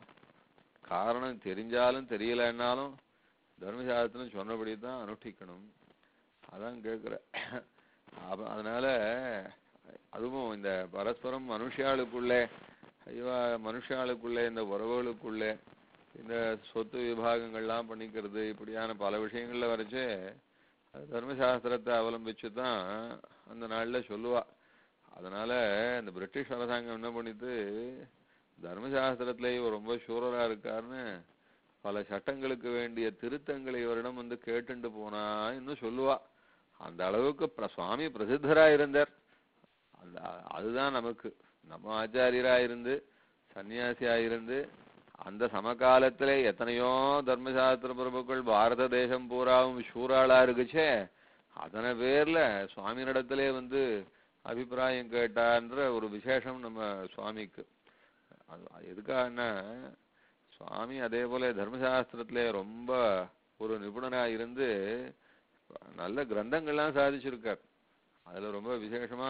காரணம் தெரிஞ்சாலும் தெரியலைன்னாலும் தர்மசாஸ்திரம் சொன்னபடி தான் அனுஷ்டிக்கணும் அதான் கேட்குறேன் அப்ப அதனால அதுவும் இந்த பரஸ்பரம் மனுஷாளுக்குள்ளே ஐயோ மனுஷாளுக்குள்ளே இந்த உறவுகளுக்குள்ளே இந்த சொத்து விபாகங்கள்லாம் பண்ணிக்கிறது இப்படியான பல விஷயங்கள்ல வரைச்சே அது தர்மசாஸ்திரத்தை அவலம்பிச்சு தான் அந்த நாள்ல சொல்லுவா அதனால இந்த பிரிட்டிஷ் அரசாங்கம் என்ன பண்ணிட்டு தர்மசாஸ்திரத்திலே இவர் ரொம்ப சூரரா இருக்காருன்னு பல சட்டங்களுக்கு வேண்டிய திருத்தங்களை இவரிடம் வந்து கேட்டுண்டு போனா இன்னும் சொல்லுவா அந்த அளவுக்கு பிர- சுவாமி பிரசித்தரா இருந்தார் அந்த அதுதான் நமக்கு நம்ம ஆச்சாரியரா இருந்து சன்னியாசியா இருந்து அந்த சமகாலத்திலே எத்தனையோ தர்மசாஸ்திர பிரபுக்கள் பாரத தேசம் பூராவும் சூறாளா இருக்குச்சே அத்தனை பேர்ல சுவாமியினிடத்திலே வந்து அபிப்பிராயம் கேட்டான்ற ஒரு விசேஷம் நம்ம சுவாமிக்கு அது அது எதுக்காகன்னா சுவாமி அதே போல தர்மசாஸ்திரத்திலே ரொம்ப ஒரு நிபுணரா இருந்து நல்ல கிரந்தங்கள்லாம் சாதிச்சிருக்கார் அதுல ரொம்ப விசேஷமா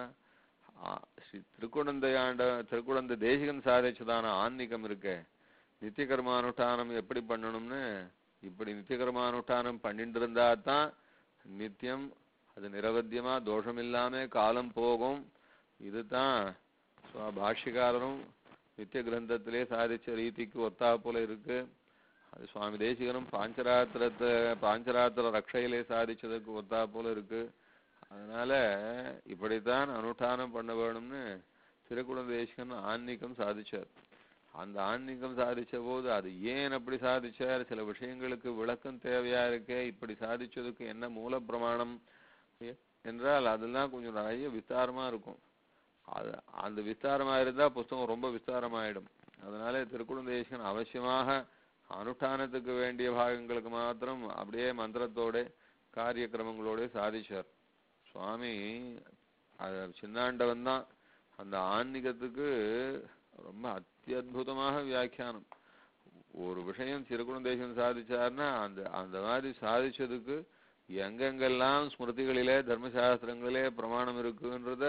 ஆ, ஸ்ரீ திருக்குடந்தையாண்ட திருக்குடந்த தேசிகன் சாதிச்சதான ஆன்மீகம் இருக்கே நித்திய கர்மானுஷ்டானம் எப்படி பண்ணணும்னு இப்படி நித்திய கர்மானுஷ்டானம் பண்ணிட்டு இருந்தா தான் நித்தியம் அது நிரவத்தியமா தோஷம் இல்லாம காலம் போகும் இதுதான் சுவா- பாஷ்யக்காரரும் நித்திய கிரந்தத்திலே சாதிச்ச ரீதிக்கு ஒத்தா போல இருக்கு அது சுவாமி தேசிகனும் பாஞ்சராத்திரத்தை பாஞ்சராத்திர ரக்ஷையிலே சாதிச்சதுக்கு ஒத்தா போல இருக்கு அதனால இப்படித்தான் அனுஷ்டானம் பண்ண வேணும்னு திருக்குடம் தேசிகன் ஆன்மீகம் சாதிச்சார் அந்த ஆன்மீகம் சாதிச்ச போது அது ஏன் அப்படி சாதிச்சார் சில விஷயங்களுக்கு விளக்கம் தேவையா இருக்கே இப்படி சாதிச்சதுக்கு என்ன மூல பிரமாணம் எ- என்றால் அதெல்லாம் கொஞ்சம் நிறைய விஸ்தாரமா இருக்கும் அது அந்த விஸ்தாரமா இருந்தா புஸ்தகம் ரொம்ப விஸ்தாரமாயிடும் அதனால திருக்குழந்தேசன் அவசியமாக அனுஷ்டானத்துக்கு வேண்டிய பாகங்களுக்கு மாத்திரம் அப்படியே மந்திரத்தோட காரியக்கிரமங்களோட சாதிச்சார் சுவாமி அது சின்னாண்டவன் தான் அந்த ஆன்மீகத்துக்கு ரொம்ப அத்தியுதமாக வியாக்கியானம் ஒரு விஷயம் திருக்குணதேசம் சாதிச்சாருன்னா அந்த அந்த மாதிரி சாதிச்சதுக்கு எங்கெங்கெல்லாம் ஸ்மிருதிகளிலே தர்மசாஸ்திரங்களிலே பிரமாணம் இருக்குன்றத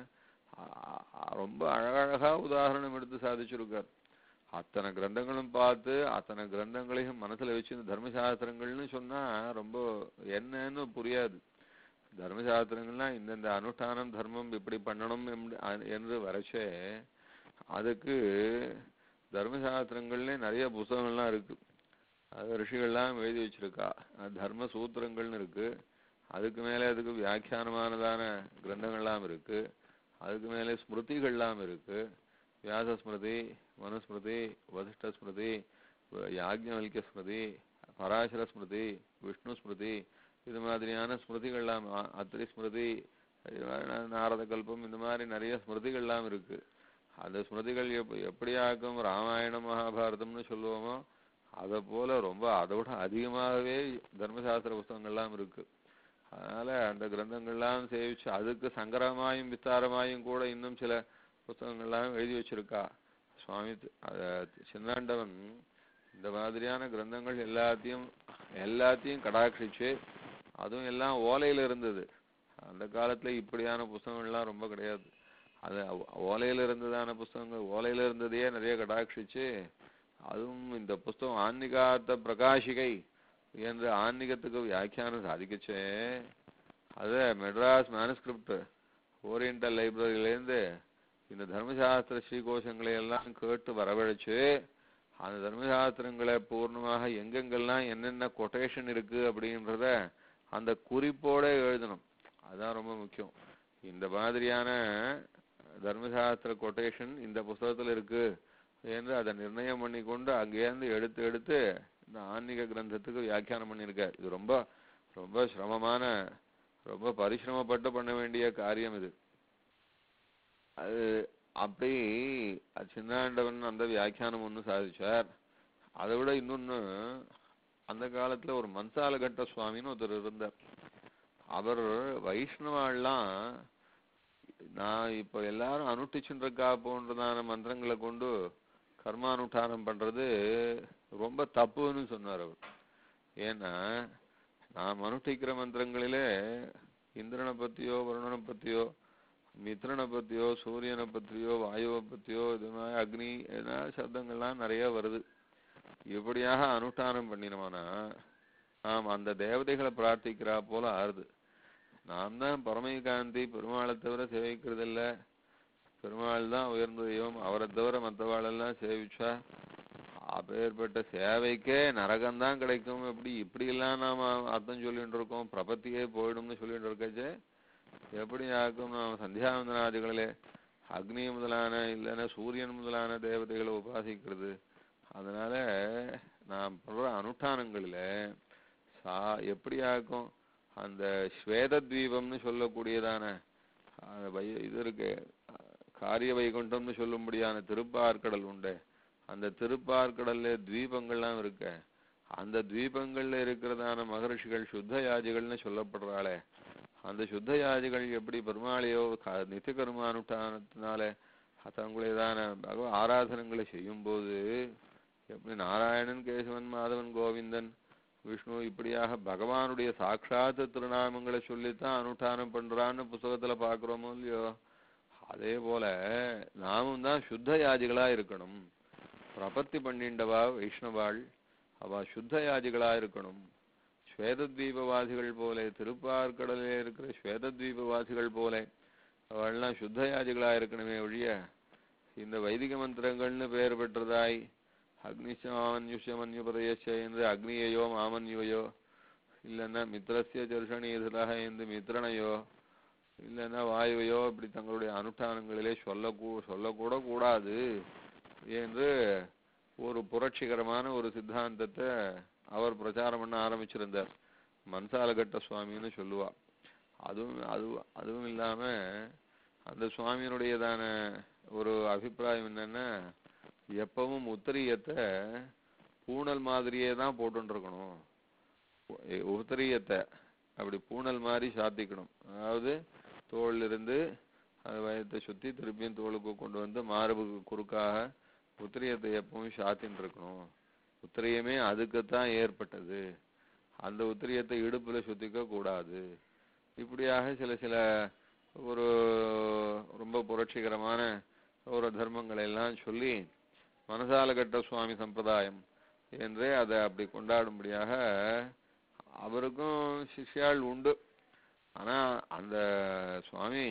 அ- அ- ரொம்ப அழகழகா உதாரணம் எடுத்து சாதிச்சிருக்கார் அத்தனை கிரந்தங்களும் பார்த்து அத்தனை கிரந்தங்களையும் மனசுல வச்சு இந்த தர்மசாஸ்திரங்கள்னு சொன்னா ரொம்ப என்னன்னு புரியாது தர்மசாஸ்திரங்கள்னா இந்தந்த அனுஷ்டானம் தர்மம் இப்படி பண்ணணும் என்று- அ- என்று வரைச்சே அதுக்கு தர்மசாஸ்திரங்கள்ல நிறைய புஸ்தகங்கள்லாம் இருக்கு அது ரிஷிகள்லாம் எழுதி வச்சிருக்கா அது தர்ம சூத்திரங்கள்னு இருக்கு அதுக்கு மேலே அதுக்கு வியாக்கியானமானதான கிரந்தங்கள்லாம் இருக்கு அதுக்கு மேலே ஸ்மிருதிகள்லாம் இருக்கு வியாச ஸ்மிருதி மனுஸ்மிருதி வசிஷ்ட ஸ்மிருதி யாக்ஞவல்கிய ஸ்மிருதி பராசர ஸ்மிருதி விஷ்ணு ஸ்மிருதி இது மாதிரியான ஸ்மிருதிகள்லாம் அ- அத்திரி ஸ்மிருதி இது மாதிரி நா- நாரத கல்பம் இந்த மாதிரி நிறைய ஸ்மிருதிகள்லாம் இருக்கு அந்த ஸ்மிருதிகள் எப் எப்படியாக்கும் ராமாயணம் மகாபாரதம்னு சொல்லுவோமோ அதை போல ரொம்ப அதை விட அதிகமாகவே தர்மசாஸ்திர புஸ்தகங்கள்லாம் இருக்கு அதனால அந்த கிரந்தங்கள்லாம் சேவிச்சு அதுக்கு சங்கரமாயும் விஸ்தாரமாயும் கூட இன்னும் சில புஸ்தகங்கள்லாம் எழுதி வச்சிருக்கா சுவாமி தி- அத சின்னாண்டவன் இந்த மாதிரியான கிரந்தங்கள் எல்லாத்தையும் எல்லாத்தையும் கடாட்சிச்சு அதுவும் எல்லாம் ஓலையில இருந்தது அந்த காலத்துல இப்படியான புஸ்தகங்கள்லாம் ரொம்ப கிடையாது அது ஓ- ஓலையில இருந்ததான புஸ்தகங்கள் ஓலையில இருந்ததையே நிறைய கடாட்சிச்சு அதுவும் இந்த புஸ்தகம் ஆன்மீகார்த்த பிரகாஷிகை என்று ஆன்மீகத்துக்கு வியாக்கியானம் சாதிக்கச்சே அத மெட்ராஸ் மேனுஸ்கிரிப்ட் ஓரியண்டல் லைப்ரரியிலேருந்து இந்த தர்மசாஸ்திர ஸ்ரீகோஷங்களை எல்லாம் கேட்டு வரவழைச்சு அந்த தர்மசாஸ்திரங்களை பூர்ணமாக எங்கெங்கெல்லாம் என்னென்ன கொட்டேஷன் இருக்கு அப்படின்றத அந்த குறிப்போட எழுதணும் அதான் ரொம்ப முக்கியம் இந்த மாதிரியான தர்மசாஸ்திர கொட்டேஷன் இந்த புஸ்தகத்துல இருக்கு என்று அதை நிர்ணயம் பண்ணி கொண்டு அங்கேருந்து எடுத்து எடுத்து இந்த ஆன்மீக கிரந்தத்துக்கு வியாக்கியானம் பண்ணியிருக்கார் இது ரொம்ப ரொம்ப சிரமமான ரொம்ப பரிசிரமப்பட்டு பண்ண வேண்டிய காரியம் இது அது அப்படி அது சின்னாண்டவன் அந்த வியாக்கியானம் ஒன்று சாதிச்சார் அதை விட இன்னொன்னு அந்த காலத்துல ஒரு மன்சாலகட்ட சுவாமின்னு ஒருத்தர் இருந்தார் அவர் வைஷ்ணவாள்லாம் நான் இப்போ எல்லாரும் அனுஷ்டிச்சுட்டு இருக்கா போன்றதான மந்திரங்களை கொண்டு கர்மானுஷ்டானம் பண்றது ரொம்ப தப்புன்னு சொன்னார் அவர் ஏன்னா நாம் அனுஷ்டிக்கிற மந்திரங்களிலே இந்திரனை பத்தியோ வருணனை பத்தியோ மித்ரனை பத்தியோ சூரியனை பத்தியோ வாயுவை பத்தியோ இது மாதிரி அக்னி என்ன சப்தங்கள்லாம் நிறைய வருது இப்படியாக அனுஷ்டானம் பண்ணினோம்னா நாம் அந்த தேவதைகளை பிரார்த்திக்கிறா போல ஆறுது நாம் தான் பரமகாந்தி பெருமாளை தவிர சேவிக்கிறதில்ல பெருமாள் தான் உயர்ந்த தெய்வம் அவரை தவிர மற்றவாளெல்லாம் சேவிச்சா அப்பேற்பட்ட சேவைக்கே நரகம்தான் கிடைக்கும் எப்படி இப்படியெல்லாம் நாம அர்த்தம் சொல்லிட்டு இருக்கோம் பிரபத்தியே போயிடும்னு சொல்லிட்டு இருக்கச்சே எப்படி ஆக்கும் நாம் சந்தியாவந்தனாதிகளிலே அக்னி முதலான இல்லைன்னா சூரியன் முதலான தேவதைகளை உபாசிக்கிறது அதனால நாம் படுற அனுஷ்டானங்களில சா எப்படி ஆக்கும் அந்த ஸ்வேத தீபம்னு சொல்லக்கூடியதான அந்த வை- இது இருக்கு காரிய வைகுண்டம்னு சொல்லும்படியான திருப்பார்க்கடல் உண்டு அந்த திருப்பார்க்கடல்ல தீபங்கள்லாம் இருக்கு அந்த தீபங்கள்ல இருக்கிறதான மகரிஷிகள் சுத்த யாஜிகள்னு சொல்லப்படுறாளே அந்த சுத்த யாஜிகள் எப்படி பெருமாளையோ க- நித்திய கர்மானுஷ்டானத்தினால தங்களுடையதான பகவ ஆராதனங்களை செய்யும்போது எப்படி நாராயணன் கேசவன் மாதவன் கோவிந்தன் விஷ்ணு இப்படியாக பகவானுடைய சாட்சாத் திருநாமங்களை சொல்லித்தான் அனுஷ்டானம் பண்றான்னு புஸ்தகத்துல பாக்குறோமோ இல்லையோ அதே போல நாமும் தான் சுத்த யாஜிகளா இருக்கணும் பிரபத்தி பண்ணிண்டவா வைஷ்ணவாள் அவ சுத்த யாஜிகளா இருக்கணும் ஸ்வேதத்வீபவாசிகள் போல திருப்பார்கடலில் இருக்கிற ஸ்வேதத்வீபவாசிகள் போல அவள்லாம் சுத்த யாஜிகளா இருக்கணுமே ஒழிய இந்த வைதிக மந்திரங்கள்னு பெயர் பெற்றதாய் அக்னிஷமாமன்யுஷமன்யுபதயச்ச என்று அக்னியையோ மாமன்யுவையோ இல்லைன்னா மித்திரஸ்ய சர்ஷணீதலாக என்று மித்திரனையோ இல்லைன்னா வாயுவையோ இப்படி தங்களுடைய அனுஷ்டானங்களிலே சொல்லக்கூ சொல்லக்கூட கூடாது என்று ஒரு புரட்சிகரமான ஒரு சித்தாந்தத்தை அவர் பிரச்சாரம் பண்ண ஆரம்பிச்சிருந்தார் மன்சாலகட்ட சுவாமின்னு சொல்லுவா அதுவும் அது அதுவும் இல்லாம அந்த சுவாமியினுடையதான ஒரு அபிப்பிராயம் என்னன்னா எப்பவும் உத்தரியத்தை பூணல் மாதிரியே தான் போட்டுட்டு இருக்கணும் உ- உத்தரியத்தை அப்படி பூணல் மாதிரி சாத்திக்கணும் அதாவது தோல்ல இருந்து அது வயத்தை சுத்தி திருப்பியும் தோலுக்கு கொண்டு வந்து மார்புக்கு குறுக்காக உத்திரியத்தை எப்பவும் சாத்தின்னு இருக்கணும் உத்திரியமே அதுக்குத்தான் ஏற்பட்டது அந்த உத்திரியத்தை இடுப்புல சுத்திக்க கூடாது இப்படியாக சில சில ஒரு ரொம்ப புரட்சிகரமான ஒரு தர்மங்களை எல்லாம் சொல்லி மனசால கட்ட சுவாமி சம்பிரதாயம் என்றே அதை அப்படி கொண்டாடும்படியாக அவருக்கும் சிஷ்யாள் உண்டு ஆனா அந்த சுவாமி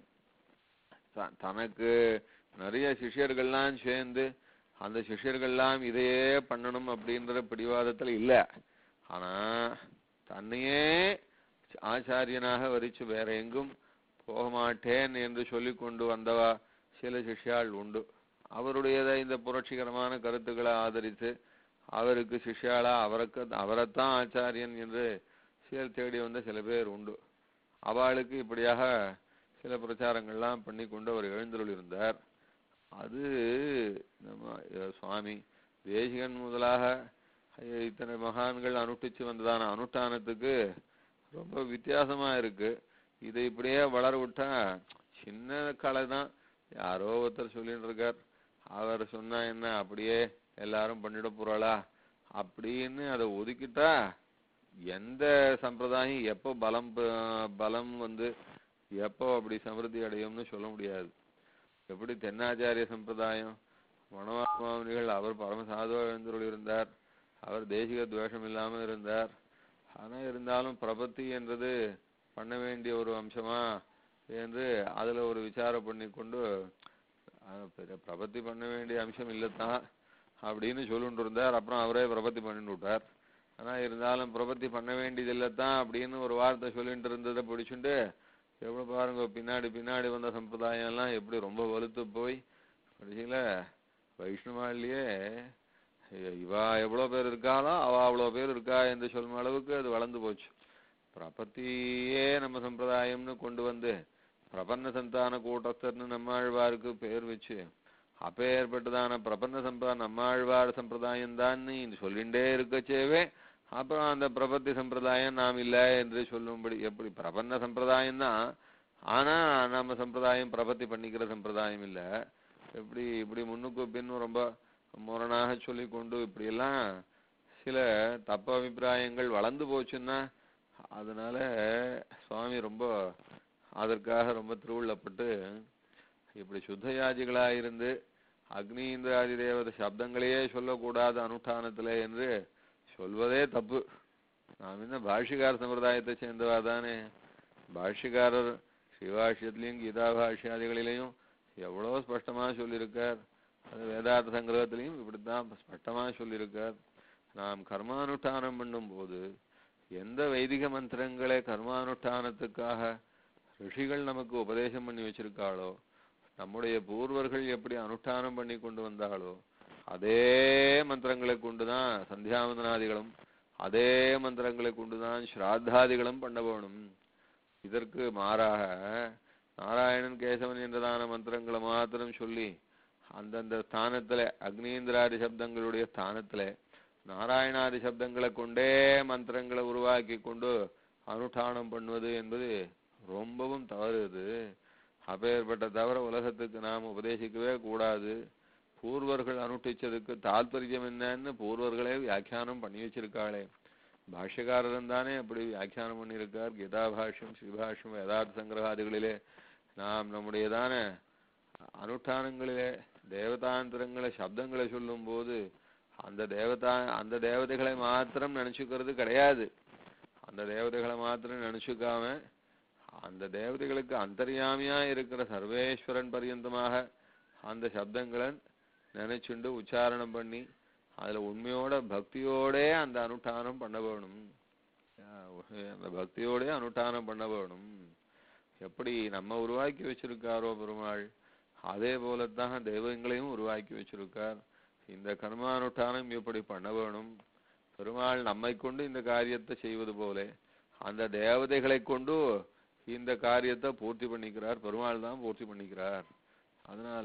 த- தனக்கு நிறைய சிஷ்யர்கள்லாம் சேர்ந்து அந்த சிஷ்யர்கள்லாம் இதையே பண்ணணும் அப்படின்ற பிடிவாதத்துல இல்ல ஆனா தன்னையே ஆச்சாரியனாக வரிச்சு வேற எங்கும் போக மாட்டேன் என்று சொல்லி கொண்டு வந்தவா சில சிஷ்யாள் உண்டு அவருடையதை இந்த புரட்சிகரமான கருத்துக்களை ஆதரித்து அவருக்கு சிஷ்யாளா அவருக்கு அவரைத்தான் ஆச்சாரியன் என்று சில தேடி வந்த சில பேர் உண்டு அவளுக்கு இப்படியாக சில பிரச்சாரங்கள்லாம் பண்ணி கொண்டு அவர் எழுந்தருள் இருந்தார் அது நம்ம அஹ், சுவாமி தேசிகன் முதலாக அஹ், இத்தனை மகான்கள் அனுஷ்டிச்சு வந்ததான அனுஷ்டானத்துக்கு ரொம்ப வித்தியாசமா இருக்கு இதை இப்படியே வளர விட்டா சின்ன கலை தான் யாரோ ஒருத்தர் சொல்லிட்டு இருக்கார் அவர் சொன்னா என்ன அப்படியே எல்லாரும் பண்ணிட போறாளா அப்படின்னு அதை ஒதுக்கிட்டா எந்த சம்பிரதாயம் எப்போ பலம் ப- பலம் வந்து எப்போ அப்படி சமிருத்தி அடையும்னு சொல்ல முடியாது எப்படி தென்னாச்சாரிய சம்பிரதாயம் மனோமாமுனிகள் அவர் பரம சாதுவா எழுந்தருள் இருந்தார் அவர் தேசிக துவேஷம் இல்லாம இருந்தார் ஆனா இருந்தாலும் பிரபத்தி என்றது பண்ண வேண்டிய ஒரு அம்சமா என்று அதுல ஒரு விசாரம் பண்ணி கொண்டு அஹ், பிர- பிரபத்தி பண்ண வேண்டிய அம்சம் இல்லத்தான் அப்படின்னு சொல்லிட்டு இருந்தார் அப்புறம் அவரே பிரபத்தி பண்ணிட்டு விட்டார் ஆனா இருந்தாலும் பிரபத்தி பண்ண வேண்டியது இல்லத்தான் அப்படின்னு ஒரு வார்த்தை சொல்லிட்டு இருந்ததை பிடிச்சுண்டு எவ்வளவு பாருங்க பின்னாடி பின்னாடி வந்த சம்பிரதாயம் எல்லாம் எப்படி ரொம்ப வலுத்து போய் கடைசியில வைஷ்ணவாலேயே இவா எவ்வளவு பேர் இருக்காளோ அவ அவ்வளவு பேர் இருக்கா என்று சொல்லும் அளவுக்கு அது வளர்ந்து போச்சு பிரபத்தியே நம்ம சம்பிரதாயம்னு கொண்டு வந்து பிரபன்ன சந்தான கூட்டஸ்தர்னு நம்மாழ்வாருக்கு பேர் வச்சு அப்பேற்பட்டதான பிரபன்ன சம்பிரா நம்மாழ்வார் சம்பிரதாயம் தான் சொல்லிண்டே இருக்கச்சேவே அப்புறம் அந்த பிரபத்தி சம்பிரதாயம் நாம் இல்லை என்று சொல்லும்படி எப்படி பிரபன்ன சம்பிரதாயம் தான் ஆனா நம்ம சம்பிரதாயம் பிரபத்தி பண்ணிக்கிற சம்பிரதாயம் இல்ல எப்படி இப்படி முன்னுக்கு பின்னும் ரொம்ப முரணாக சொல்லி கொண்டு இப்படியெல்லாம் சில தப்பு அபிப்பிராயங்கள் வளர்ந்து போச்சுன்னா அதனால சுவாமி ரொம்ப அதற்காக ரொம்ப திருவுள்ளப்பட்டு இப்படி சுத்த யாஜிகளா இருந்து அக்னி இந்திராதி தேவத சப்தங்களையே சொல்லக்கூடாது அனுஷ்டானத்துல என்று சொல்வதே தப்பு நாம் என்ன பாஷ்யக்கார சம்பிரதாயத்தை சேர்ந்தவா தானே பாஷ்யக்காரர் சிவாஷ்யத்திலையும் கீதா பாஷ்யாதிகளிலையும் எவ்வளோ ஸ்பஷ்டமா சொல்லியிருக்கார் அது வேதாந்த சங்கிரகத்திலையும் இப்படித்தான் ஸ்பஷ்டமா சொல்லியிருக்கார் நாம் கர்மானுஷ்டானம் பண்ணும்போது எந்த வைதிக மந்திரங்களை கர்மானுஷ்டானத்துக்காக ரிஷிகள் நமக்கு உபதேசம் பண்ணி வச்சிருக்காளோ நம்முடைய பூர்வர்கள் எப்படி அனுஷ்டானம் பண்ணி கொண்டு வந்தாளோ அதே மந்திரங்களை கொண்டுதான் சந்தியாவந்தனாதிகளும் அதே மந்திரங்களை கொண்டுதான் ஸ்ராத்தாதிகளும் பண்ண வேணும் இதற்கு மாறாக நாராயணன் கேசவன் என்றதான மந்திரங்களை மாத்திரம் சொல்லி அந்தந்த ஸ்தானத்துல அக்னீந்திராதி சப்தங்களுடைய ஸ்தானத்துல நாராயணாதி சப்தங்களை கொண்டே மந்திரங்களை உருவாக்கி கொண்டு அனுஷ்டானம் பண்ணுவது என்பது ரொம்பவும் தவறு இது அப்பேற்பட்ட தவற உலகத்துக்கு நாம் உபதேசிக்கவே கூடாது பூர்வர்கள் அனுஷ்டிச்சதுக்கு தாத்பரியம் என்னன்னு பூர்வர்களே வியாக்கியானம் பண்ணி வச்சிருக்காளே பாஷ்யக்காரரும் தானே அப்படி வியாக்கியானம் பண்ணியிருக்கார் கீதா பாஷ்யம் ஸ்ரீபாஷ்யம் வேதார்த்த சங்கிரகாதிகளிலே நாம் நம்முடையதான அனுஷ்டானங்களிலே தேவதாந்திரங்களை சப்தங்களை சொல்லும்போது அந்த தேவதா அந்த தேவதைகளை மாத்திரம் நினைச்சுக்கிறது கிடையாது அந்த தேவதைகளை மாத்திரம் நினைச்சுக்காம அந்த தேவதைகளுக்கு அந்தர்யாமியா இருக்கிற சர்வேஸ்வரன் பரியந்தமாக அந்த சப்தங்களை நினைச்சுண்டு உச்சாரணம் பண்ணி அதுல உண்மையோட பக்தியோடே அந்த அனுஷ்டானம் பண்ண வேணும் ஆஹ் அந்த பக்தியோடே அனுஷ்டானம் பண்ண வேணும் எப்படி நம்ம உருவாக்கி வச்சிருக்காரோ பெருமாள் அதே போலத்தான் தெய்வங்களையும் உருவாக்கி வச்சிருக்கார் இந்த கர்மானுஷ்டானம் எப்படி பண்ண வேணும் பெருமாள் நம்மை கொண்டு இந்த காரியத்தை செய்வது போல அந்த தேவதைகளை கொண்டு இந்த காரியத்தை பூர்த்தி பண்ணிக்கிறார் பெருமாள் தான் பூர்த்தி பண்ணிக்கிறார் அதனால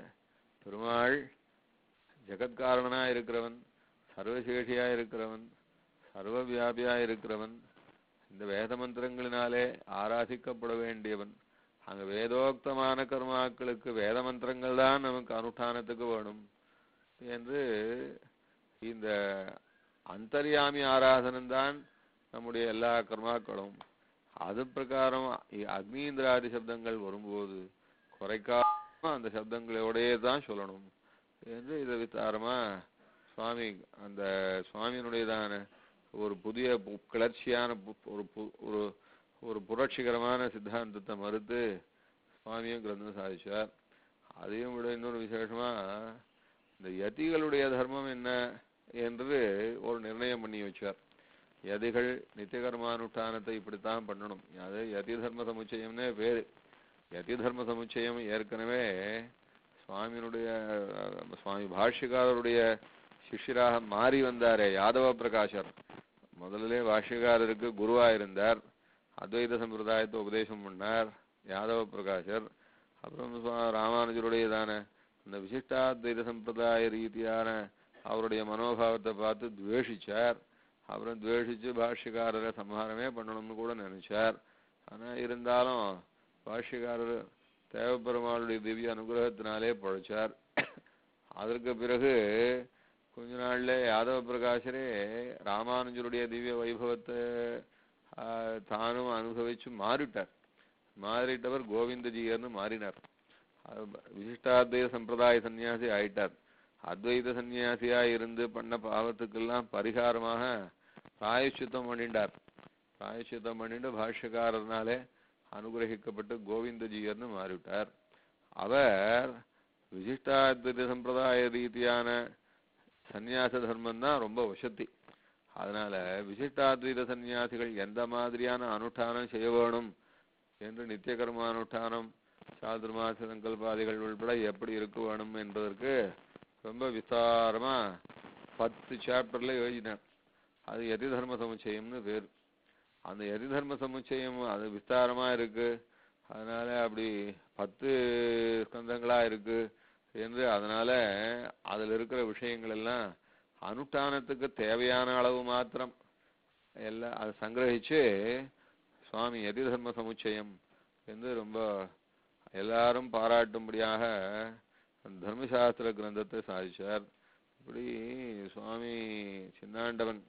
பெருமாள் ஜெகத்காரணனா இருக்கிறவன் சர்வசேஷியா இருக்கிறவன் சர்வ வியாபியா இருக்கிறவன் இந்த வேத மந்திரங்களினாலே ஆராதிக்கப்பட வேண்டியவன் அங்க வேதோக்தமான கர்மாக்களுக்கு வேத மந்திரங்கள் தான் நமக்கு அனுஷ்டானத்துக்கு வேணும் என்று இந்த அந்தர்யாமி ஆராதனம் தான் நம்முடைய எல்லா கர்மாக்களும் அது பிரகாரம் இ- அக்னீந்திராதி சப்தங்கள் வரும்போது குறைக்காம அந்த சப்தங்களோடயே தான் சொல்லணும் என்று இதை வித்தாரமா சுவாமி அந்த சுவாமியினுடையதான ஒரு புதிய பு- கிளர்ச்சியான பு- ஒரு பு- ஒரு ஒரு புரட்சிகரமான சித்தாந்தத்தை மறுத்து சுவாமியும் கிரந்தம் சாதிச்சார் அதையும் விட இன்னொரு விசேஷமா இந்த யதிகளுடைய தர்மம் என்ன என்று ஒரு நிர்ணயம் பண்ணி வச்சார் யதிகள் நித்தியகர்மானுஷ்டானத்தை இப்படித்தான் பண்ணணும் அது யதி தர்ம சமுச்சயம்னே பேரு யதி தர்ம சமுச்சயம் ஏற்கனவே சுவாமியினுடைய அஹ், சுவாமி பாஷ்யக்காரருடைய சிஷ்யராக மாறி வந்தாரே யாதவ பிரகாஷர் முதல்ல பாஷ்யக்காரருக்கு குருவா இருந்தார் அத்வைத சம்பிரதாயத்தை உபதேசம் பண்ணார் யாதவ பிரகாஷர் அப்புறம் சுவா- ராமானுஜருடையதான அந்த விசிஷ்டாத்வைத சம்பிரதாய ரீதியான அவருடைய மனோபாவத்தை பார்த்து துவேஷிச்சார் அப்புறம் துவேஷிச்சு பாஷ்யக்காரரை சம்ஹாரமே பண்ணணும்னு கூட நினைச்சார் ஆனா இருந்தாலும் பாஷ்யக்காரர் தேவப்பெருமாளுடைய திவ்ய அனுகிரகத்தினாலே பழைச்சார் அதற்கு பிறகு கொஞ்ச நாள்ல யாதவ பிரகாஷரே ராமானுஜருடைய திவ்ய வைபவத்தை ஆஹ், தானும் அனுபவிச்சு மாறிட்டார் மாறிட்டவர் கோவிந்தஜியர்னு மாறினார் அது ப- விசிஷ்டாத்வைத சம்பிரதாய சன்னியாசி ஆயிட்டார் அத்வைத சன்னியாசியா இருந்து பண்ண பாவத்துக்கெல்லாம் பரிகாரமாக பிராயச்சித்தம் பண்ணிட்டார் பிராயச்சித்தம் பண்ணிட்டு பாஷ்யக்காரர்னாலே அனுகிரகிக்கப்பட்டு கோவிந்தஜியர்னு மாறிவிட்டார் அவர் விசிஷ்டாத்வைத சம்பிரதாய ரீதியான சந்நியாச தர்மம் தான் ரொம்ப வசத்தி அதனால விசிஷ்டாத்வைத சந்நியாசிகள் எந்த மாதிரியான அனுஷ்டானம் செய்ய வேணும் என்று நித்திய கர்மானுஷ்டானம் சாதுர்மாச சங்கல்பாதிகள் உள்பட எப்படி இருக்க வேணும் என்பதற்கு ரொம்ப விஸ்தாரமா பத்து சாப்டர்ல எழுதினார் அது யதி தர்ம சமுச்சயம்னு பேர் அந்த யதி தர்ம சமுச்சயம் அது விஸ்தாரமா இருக்கு அதனால அப்படி பத்து ஸ்கந்தங்களா இருக்கு என்று அதனால அதுல இருக்கிற விஷயங்கள் எல்லாம் அனுஷ்டானத்துக்கு தேவையான அளவு மாத்திரம் எல்லாம் அதை சங்கிரகிச்சு சுவாமி யதி தர்ம சமுச்சயம் என்று ரொம்ப எல்லாரும் பாராட்டும்படியாக அந்த தர்மசாஸ்திர கிரந்தத்தை சாதிச்சார் இப்படி சுவாமி சின்னாண்டவன்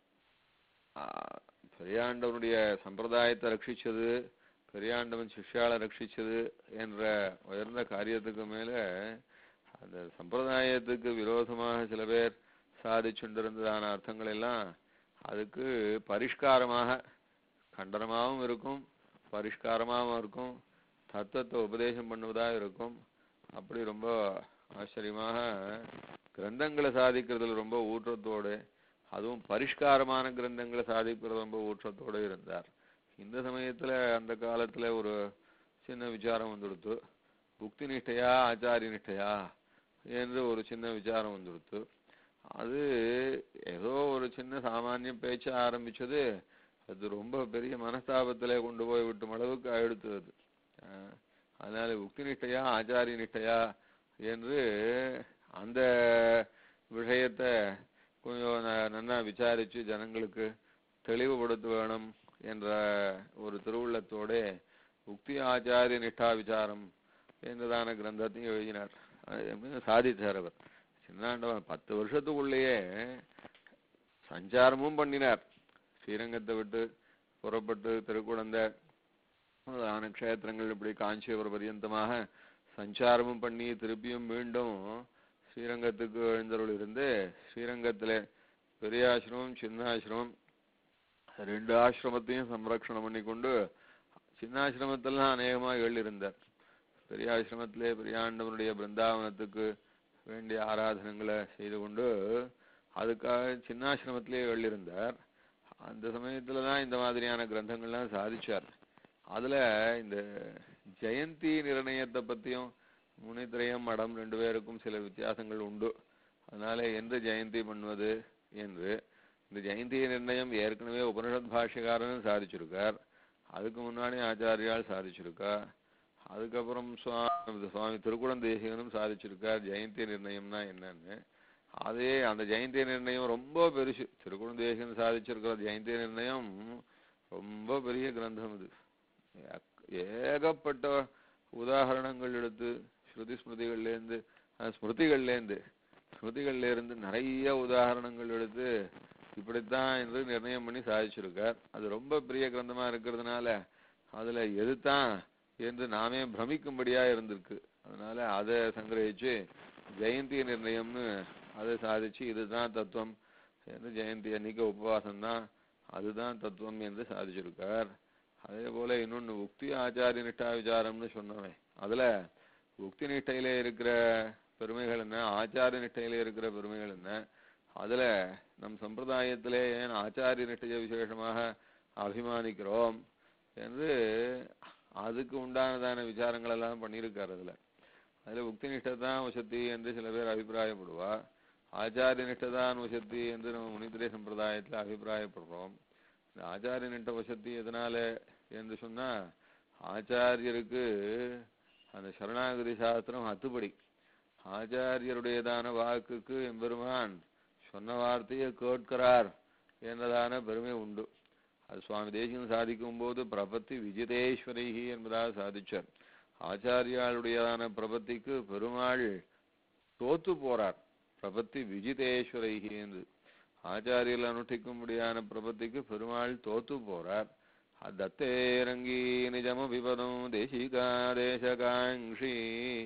ஆ, பெரியாண்டவனுடைய சம்பிரதாயத்தை ரட்சிச்சது பெரியாண்டவன் சிஷ்யால ரட்சிச்சது என்ற உயர்ந்த காரியத்துக்கு மேல அந்த சம்பிரதாயத்துக்கு விரோதமாக சில பேர் சாதிச்சுண்டிருந்ததான அர்த்தங்கள் எல்லாம் அதுக்கு பரிஷ்காரமாக கண்டனமாகவும் இருக்கும் பரிஷ்காரமாகவும் இருக்கும் தத்துவத்தை உபதேசம் பண்ணுவதா இருக்கும் அப்படி ரொம்ப ஆச்சரியமாக கிரந்தங்களை சாதிக்கிறதுல ரொம்ப ஊற்றத்தோடு அதுவும் பரிஷ்காரமான கிரந்தங்களை சாதிக்கிறது ரொம்ப ஊற்றத்தோடு இருந்தார் இந்த சமயத்துல அந்த காலத்துல ஒரு சின்ன விசாரம் வந்துடுத்து புக்தி நிஷ்டையா ஆச்சாரிய நிஷ்டையா என்று ஒரு சின்ன விசாரம் வந்துடுத்து அது ஏதோ ஒரு சின்ன சாமானிய பேச்ச ஆரம்பிச்சது அது ரொம்ப பெரிய மனஸ்தாபத்திலே கொண்டு போய் விட்டும் அளவுக்கு எடுத்தது அது. அஹ் அதனால புக்தி நிஷ்டையா ஆச்சாரிய நிஷ்டையா என்று அந்த விஷயத்தை கொஞ்சம் ந- நன்னா விசாரிச்சு ஜனங்களுக்கு தெளிவுபடுத்த வேணும் என்ற ஒரு திருவுள்ளத்தோட புக்தி ஆச்சாரிய நிஷ்டா விசாரம் என்றதான கிரந்தத்தையும் எழுதினார் அது சாதித்தார் அவர் சின்னாண்டவன் பத்து வருஷத்துக்குள்ளேயே சஞ்சாரமும் பண்ணினார் ஸ்ரீரங்கத்தை விட்டு புறப்பட்டு திருக்குழந்தை முதலான க்ஷேத்திரங்கள் இப்படி காஞ்சிபுரம் பரியந்தமாக சஞ்சாரமும் பண்ணி திருப்பியும் மீண்டும் ஸ்ரீரங்கத்துக்கு எழுந்தருள் இருந்து ஸ்ரீரங்கத்திலே பெரிய ஆசிரமம் சின்ன ஆசிரமம் ரெண்டு ஆசிரமத்தையும் சம்ரக்ஷணம் பண்ணி கொண்டு சின்ன ஆசிரமத்திலாம் அநேகமாக எழுதியிருந்தார் பெரிய ஆசிரமத்திலே பெரியாண்டவனுடைய பிருந்தாவனத்துக்கு வேண்டிய ஆராதனங்களை செய்து கொண்டு அதுக்காக சின்னாசிரமத்திலே எழுதியிருந்தார் அந்த சமயத்துல தான் இந்த மாதிரியான கிரந்தங்கள்லாம் சாதிச்சார் அதுல இந்த ஜெயந்தி நிர்ணயத்தை பத்தியும் முனித்திரயம் மடம் ரெண்டு பேருக்கும் சில வித்தியாசங்கள் உண்டு அதனால எந்த ஜெயந்தி பண்ணுவது என்று இந்த ஜெயந்தி நிர்ணயம் ஏற்கனவே உபனிஷத் பாஷ்யக்காரனும் சாதிச்சிருக்கார் அதுக்கு முன்னாடி ஆச்சாரியால் சாதிச்சிருக்கா அதுக்கப்புறம் சுவாமி சுவாமி திருக்குடந்தேசிகனும் சாதிச்சிருக்கார் ஜெயந்தி நிர்ணயம்னா என்னன்னு அதே அந்த ஜெயந்தி நிர்ணயம் ரொம்ப பெருசு திருக்குடந்தேசிகன் சாதிச்சிருக்கிற ஜெயந்தி நிர்ணயம் ரொம்ப பெரிய கிரந்தம் இது ஏக்- ஏகப்பட்ட உதாகரணங்கள் எடுத்து ஸ்ருதி ஸ்மிருதிகள்லேருந்து அஹ், ஸ்மிருதிகள்லேருந்து ஸ்ருதிகள்ல இருந்து நிறைய உதாரணங்கள் எடுத்து இப்படித்தான் என்று நிர்ணயம் பண்ணி சாதிச்சிருக்கார் அது ரொம்ப பெரிய கிரந்தமா இருக்கிறதுனால அதுல எதுதான் என்று நாமே பிரமிக்கும்படியா இருந்திருக்கு அதனால அதை சங்கிரகிச்சு ஜெயந்தி நிர்ணயம்னு அதை சாதிச்சு இதுதான் தத்துவம் என்று ஜெயந்தி அன்னைக்கு உபவாசம் தான் அதுதான் தத்துவம் என்று சாதிச்சிருக்கார் அதே போல இன்னொன்னு உக்தி ஆச்சாரிய நிஷ்டா விசாரம்னு சொன்னவன் அதுல உக்தி நிஷ்டையில இருக்கிற பெருமைகள் என்ன ஆச்சாரிய நிஷ்டையில இருக்கிற பெருமைகள் என்ன அதுல நம் சம்பிரதாயத்திலே ஏன் ஆச்சாரிய நிஷ்டைய விசேஷமாக அபிமானிக்கிறோம் என்று அதுக்கு உண்டானதான விசாரங்கள் எல்லாம் பண்ணியிருக்காரு அதுல அதுல உக்தி நிஷ்டை தான் வசதி என்று சில பேர் அபிப்பிராயப்படுவா ஆச்சாரிய நிஷ்டை தான் வசதி என்று நம்ம முனித்திரை சம்பிரதாயத்துல அபிப்பிராயப்படுறோம் இந்த ஆச்சாரிய நிஷ்ட வசதி எதனால என்று சொன்னா ஆச்சாரியருக்கு அந்த சரணாகதி சாஸ்திரம் அத்துப்படி ஆச்சாரியருடையதான வாக்குக்கு எம்பெருமான் சொன்ன வார்த்தையை கேட்கிறார் என்றதான பெருமை உண்டு அது சுவாமி தேசியம் சாதிக்கும் போது பிரபத்தி விஜிதேஸ்வரிகி என்பதாக சாதிச்சார் ஆச்சாரியாளுடையதான பிரபத்திக்கு பெருமாள் தோத்து போறார் பிரபத்தி விஜிதேஸ்வரிகி என்று ஆச்சாரியர்கள் அனுஷ்டிக்கும்படியான பிரபத்திக்கு பெருமாள் தோத்து போறார் தத்தேரங்கி நிஜமபிபதம் தேசிகா தேசகாங்ஷி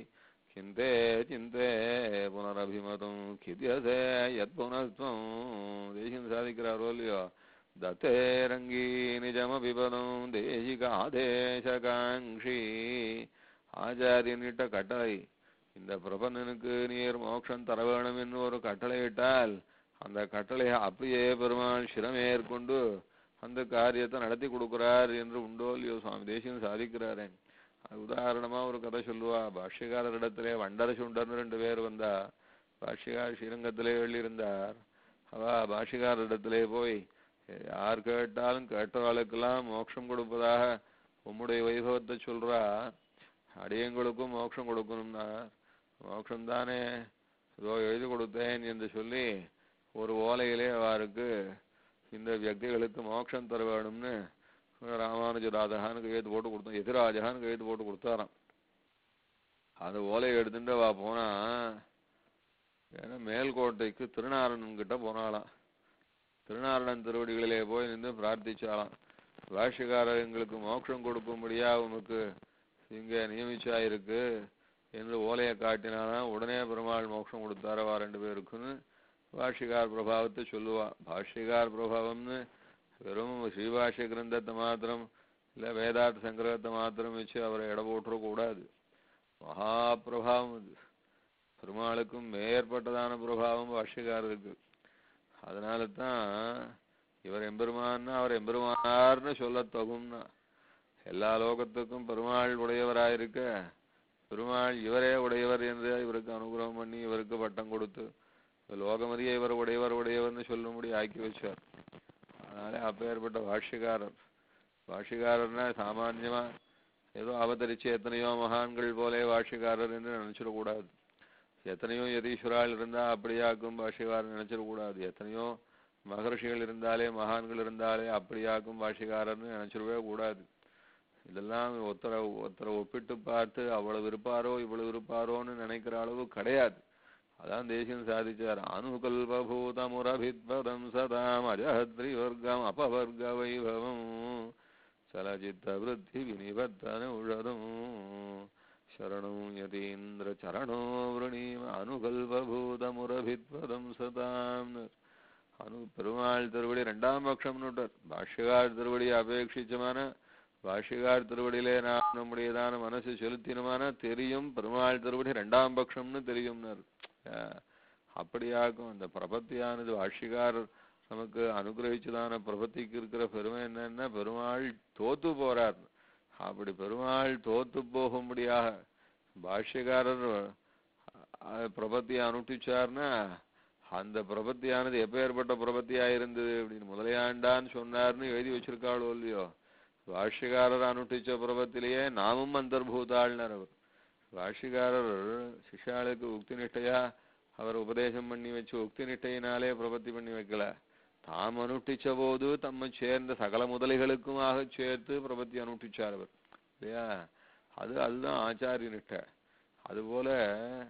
சிந்தே சிந்தே புனரபிமதம் கித்யசே யத் புனஸ்துவம் தேசியம் சாதிக்கிறாரோ இல்லையோ தத்தேரங்கி நிஜமபிபதம் தேசிகா தேசகாங்ஷி ஆச்சாரியனிட்ட கட்டளை இந்த பிரபந்தனுக்கு நீர் மோட்சம் தர வேணும் என்று ஒரு கட்டளை இட்டால் அந்த கட்டளையை அப்படியே பெருமாள் சிரமேற்கொண்டு அந்த காரியத்தை நடத்தி கொடுக்கிறார் என்று உண்டோ இல்லையோ சுவாமி தேசியம் சாதிக்கிறாரே அது உதாரணமா ஒரு கதை சொல்லுவா பாஷ்யகாரரிடத்திலே வண்டர சுண்டர்னு ரெண்டு பேர் வந்தா பாஷ்யகார் ஸ்ரீரங்கத்திலே எழுதியிருந்தார் அவ பாஷ்யகாரரிடத்திலே போய் யார் கேட்டாலும் கேட்டவாளுக்கெல்லாம் மோட்சம் கொடுப்பதாக உம்முடைய வைபவத்தை சொல்றா அடியங்களுக்கும் மோட்சம் கொடுக்கணும்னா மோட்சம் தானே இதோ எழுதி கொடுத்தேன் என்று சொல்லி ஒரு ஓலையிலே அவருக்கு இந்த வியக்திகளுக்கு மோட்சம் தர வேணும்னு ராமானுஜராஜகான்னு கையெழுத்து போட்டு கொடுத்தோம் எதிராஜகான்னு கையெழுத்து போட்டு கொடுத்தாராம் அந்த ஓலையை எடுத்துட்டு வா போனா ஏன்னா மேல்கோட்டைக்கு திருநாரணன் கிட்ட போனாலாம் திருநாரணன் திருவடிகளிலே போய் நின்று பிரார்த்திச்சாலாம் பாஷ்யக்காரர் எங்களுக்கு மோட்சம் கொடுக்கும்படியா உனக்கு இங்க நியமிச்சா இருக்கு என்று ஓலையை காட்டினாலாம் உடனே பெருமாள் மோட்சம் கொடுத்தாரவா ரெண்டு பேருக்குன்னு பாஷ்யகார் பிரபாவத்தை சொல்லுவா பாஷ்யகார் பிரபாவம்னு வெறும் ஸ்ரீபாஷ்ய கிரந்தத்தை மாத்திரம் இல்ல வேதார்த்த சங்கிரகத்தை மாத்திரம் வச்சு அவரை எடை போட்டுறக்கூடாது மகா பிரபாவம் அது பெருமாளுக்கும் மேற்பட்டதான பிரபாவம் பாஷ்யகாரருக்கு அதனால தான் இவர் எம்பெருமான்னா அவர் எம்பெருமானார்னு சொல்ல தகும்னா எல்லா லோகத்துக்கும் பெருமாள் உடையவராயிருக்க பெருமாள் இவரே உடையவர் என்று இவருக்கு அனுகிரகம் பண்ணி இவருக்கு பட்டம் கொடுத்து லோகமதியை இவர் உடையவர் உடையவர்னு சொல்லும்படி ஆக்கி வச்சார் அதனால அப்பேற்பட்ட பாஷ்யக்காரர் பாஷ்யக்காரர்னா சாமான்யமா ஏதோ அவதரிச்சு எத்தனையோ மகான்கள் போலே பாஷ்யக்காரர் என்று நினைச்சிடக்கூடாது எத்தனையோ யதீஸ்வரால் இருந்தா அப்படியாக்கும் பாஷ்யக்காரர் நினைச்சிடக்கூடாது எத்தனையோ மகர்ஷிகள் இருந்தாலே மகான்கள் இருந்தாலே அப்படியாக்கும் பாஷ்யக்காரர்னு நினைச்சிடவே கூடாது இதெல்லாம் ஒருத்தரை ஒருத்தரை ஒப்பிட்டு பார்த்து அவ்வளவு இருப்பாரோ இவ்வளவு இருப்பாரோன்னு நினைக்கிற அளவு கிடையாது அதான் தேசியம் சாதிச்சார் அனுகல்பூதமுரபித்பதம் சதாம் அஜஹத்ரிவர்க்கம் அபவர்க்க வைபவம் சலச்சித்த விருத்தி வினிபத்தன உழதும் சரணம் யதீந்திர சரணோ விரணீம அனுகல்பூதமுரபித்பதம் சதாம் அனு பெருமாள் திருவடி ரெண்டாம் பட்சம்னு பாஷ்யகார் திருவடியை அபேட்சிச்சமான பாஷ்யகார் திருவடியிலே நாம் நம்முடையதான மனசு செலுத்தினமான தெரியும் பெருமாள் திருவடி ரெண்டாம் பட்சம்னு தெரியும்னார் அப்படியாகும் அந்த பிரபத்தியானது பாஷ்யகார் நமக்கு அனுகிரகிச்சதான பிரபத்திக்கு இருக்கிற பெருமை என்னன்னா பெருமாள் தோத்து போறார் அப்படி பெருமாள் தோத்து போகும்படியாக பாஷ்யக்காரர் பிரபத்தியை அனுஷ்டிச்சார்னா அந்த பிரபத்தியானது எப்பேற்பட்ட பிரபத்தியா இருந்தது அப்படின்னு முதலையாண்டான்னு சொன்னார்னு எழுதி வச்சிருக்காளோ இல்லையோ பாஷ்யக்காரர் அனுஷ்டிச்ச பிரபத்திலேயே நாமும் அந்தர்பூதாள்னர் அவர் பாஷ்யக்காரர் சிஷ்யாளுக்கு உக்தி நிஷ்டையா அவர் உபதேசம் பண்ணி வச்சு உக்தி நிஷ்டையினாலே பிரபத்தி பண்ணி வைக்கல தாம் அனுஷ்டிச்ச போது தம்மை சேர்ந்த சகல முதலைகளுக்குமாக சேர்த்து பிரபத்தி அனுஷ்டிச்சார் அவர் இல்லையா அது அதுதான் ஆச்சாரிய நிஷ்டை அதுபோல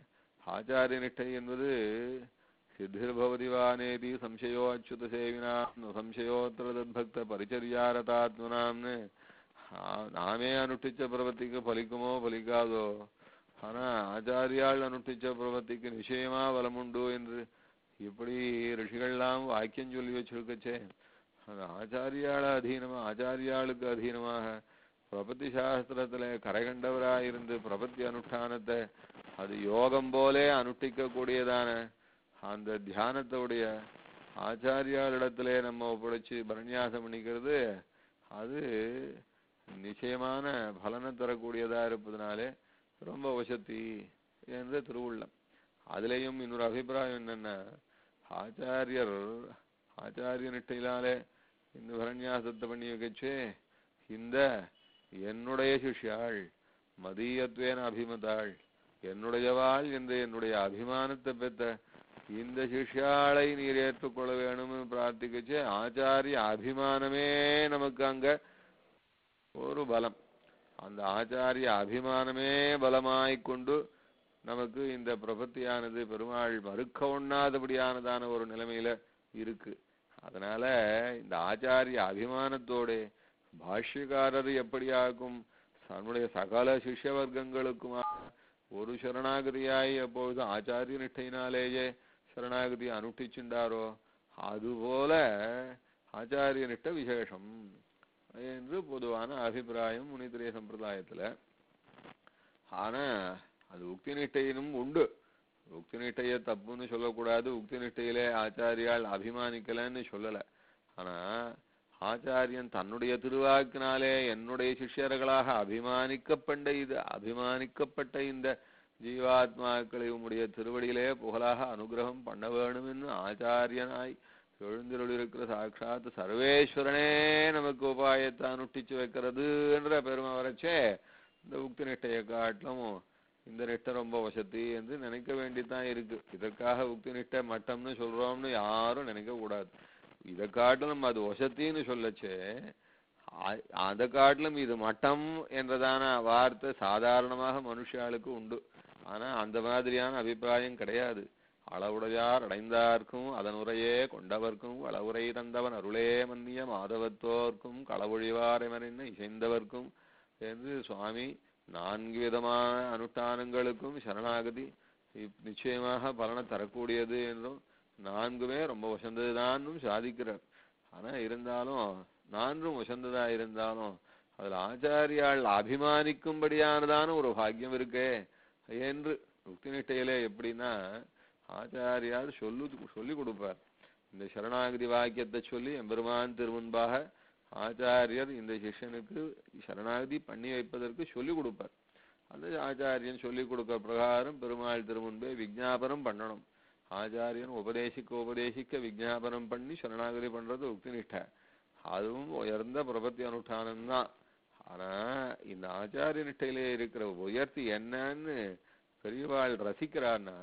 ஆச்சாரிய நிஷ்டை என்பது சித்திர்பவதி வானேதி சம்சயோ அச்சுத சேவினாம் சம்சயோத்திர தத்பக்த பரிச்சரியாரதாத்மனாம்னு ஆ- நாமே அனுஷ்டிச்ச பிரவத்திக்கு பலிக்குமோ பலிக்காதோ ஆனா ஆச்சாரியால் அனுஷ்டிச்ச பிரவத்திக்கு நிச்சயமா பலமுண்டு என்று இப்படி ரிஷிகள்லாம் வாக்கியம் சொல்லி வச்சிருக்கச்சே அந்த ஆச்சாரியால அதீனமா ஆச்சாரியாளுக்கு அதீனமாக பிரபத்தி சாஸ்திரத்துல கரைகண்டவராயிருந்து பிரபத்தி அனுஷ்டானத்தை அது யோகம் போலே அனுஷ்டிக்க கூடியதான அந்த தியானத்தோடைய ஆச்சாரியாளிடத்திலே நம்ம ஒப்படைச்சு பரநியாசம் பண்ணிக்கிறது அது நிச்சயமான பலனை தரக்கூடியதா இருப்பதனாலே ரொம்ப வசதி என்று திருவுள்ளம் அதுலேயும் இன்னொரு அபிப்பிராயம் என்னன்னா ஆச்சாரியர் ஆச்சாரிய நிட்டையினாலே இந்த பரநியாசத்தை பண்ணி வைக்கச்சே இந்த என்னுடைய சிஷ்யாள் மதீயத்வேன அபிமதாள் என்னுடையவாள் என்று என்னுடைய அபிமானத்தை பெற்ற இந்த சிஷ்யாளை நீர் ஏற்றுக்கொள்ள வேணும்னு பிரார்த்திக்கச்சே ஆச்சாரிய அபிமானமே நமக்கு அங்க ஒரு பலம் அந்த ஆச்சாரிய அபிமானமே பலமாய்க் கொண்டு நமக்கு இந்த பிரபத்தியானது பெருமாள் மறுக்க ஒண்ணாதபடியானதான ஒரு நிலைமையில இருக்கு அதனால இந்த ஆச்சாரிய அபிமானத்தோட பாஷ்யக்காரர் எப்படியாகும் தன்னுடைய சகல சிஷ்ய வர்க்கங்களுக்குமா ஒரு சரணாகதியாய் எப்பொழுது ஆச்சாரிய நிஷ்டையினாலேயே சரணாகதி அனுஷ்டிச்சுண்டாரோ அதுபோல ஆச்சாரிய நிஷ்ட விசேஷம் என்று பொதுவான அபிப்பிராயம் முனித்திரிய சம்பிரதாயத்துல ஆனா அது உக்தி நிட்டையினும் உண்டு உக்தி நிட்டைய தப்புன்னு சொல்லக்கூடாது உக்தி நிட்டையிலே ஆச்சாரியால் அபிமானிக்கலன்னு சொல்லல ஆனா ஆச்சாரியன் தன்னுடைய திருவாக்கினாலே என்னுடைய சிஷ்யர்களாக அபிமானிக்கப்பட்ட இது அபிமானிக்கப்பட்ட இந்த ஜீவாத்மாக்களை உம்முடைய திருவடியிலே புகழாக அனுகிரகம் பண்ண வேணும்னு ஆச்சாரியனாய் எழுந்திருளிருக்கிற சாட்சாத் சர்வேஸ்வரனே நமக்கு உபாயத்தை அனுஷ்டிச்சு வைக்கிறது என்ற பெருமை வரச்சே இந்த உக்தி நிட்டையை காட்டிலும் இந்த நிட்டை ரொம்ப வசதி என்று நினைக்க வேண்டிதான் இருக்கு இதற்காக உக்தி நிட்டை மட்டம்னு சொல்றோம்னு யாரும் நினைக்க கூடாது இதை காட்டிலும் அது வசத்தின்னு சொல்லச்சே ஆ- அதை காட்டிலும் இது மட்டம் என்றதான வார்த்தை சாதாரணமாக மனுஷாளுக்கு உண்டு ஆனா அந்த மாதிரியான அபிப்பிராயம் கிடையாது அளவுடையார் அடைந்தார்க்கும் அதனுரையே கொண்டவர்க்கும் அளவுரை தந்தவன் அருளே மன்னிய மாதவத்தோர்க்கும் களவொழிவாரெமரின் இசைந்தவர்க்கும் என்று சுவாமி நான்கு விதமான அனுஷ்டானங்களுக்கும் சரணாகதி இப்- நிச்சயமாக பலனை தரக்கூடியது என்றும் நான்குமே ரொம்ப வசந்ததுதான்னும் சாதிக்கிறார் ஆனா இருந்தாலும் நான்கும் வசந்ததா இருந்தாலும் அதுல ஆச்சாரியால் அபிமானிக்கும்படியானதான ஒரு பாக்கியம் இருக்கே என்று முக்தி நிட்டையிலே எப்படின்னா ஆச்சாரியார் சொல்லு சொல்லி கொடுப்பார் இந்த சரணாகதி வாக்கியத்தை சொல்லி எம்பெருமான் திருமுன்பாக ஆச்சாரியர் இந்த சிஷ்யனுக்கு சரணாகதி பண்ணி வைப்பதற்கு சொல்லி கொடுப்பார் அந்த ஆச்சாரியன் சொல்லி கொடுக்க பிரகாரம் பெருமாள் திருமுன்பே விஜாபனம் பண்ணணும் ஆச்சாரியன் உபதேசிக்க உபதேசிக்க விஜாபனம் பண்ணி சரணாகதி பண்றது உக்தி நிஷ்டை அதுவும் உயர்ந்த பிரபத்தி அனுஷ்டானம் தான் ஆனா இந்த ஆச்சாரிய நிஷ்டையிலே இருக்கிற உயர்த்தி என்னன்னு பெரியவாள் ரசிக்கிறான்னா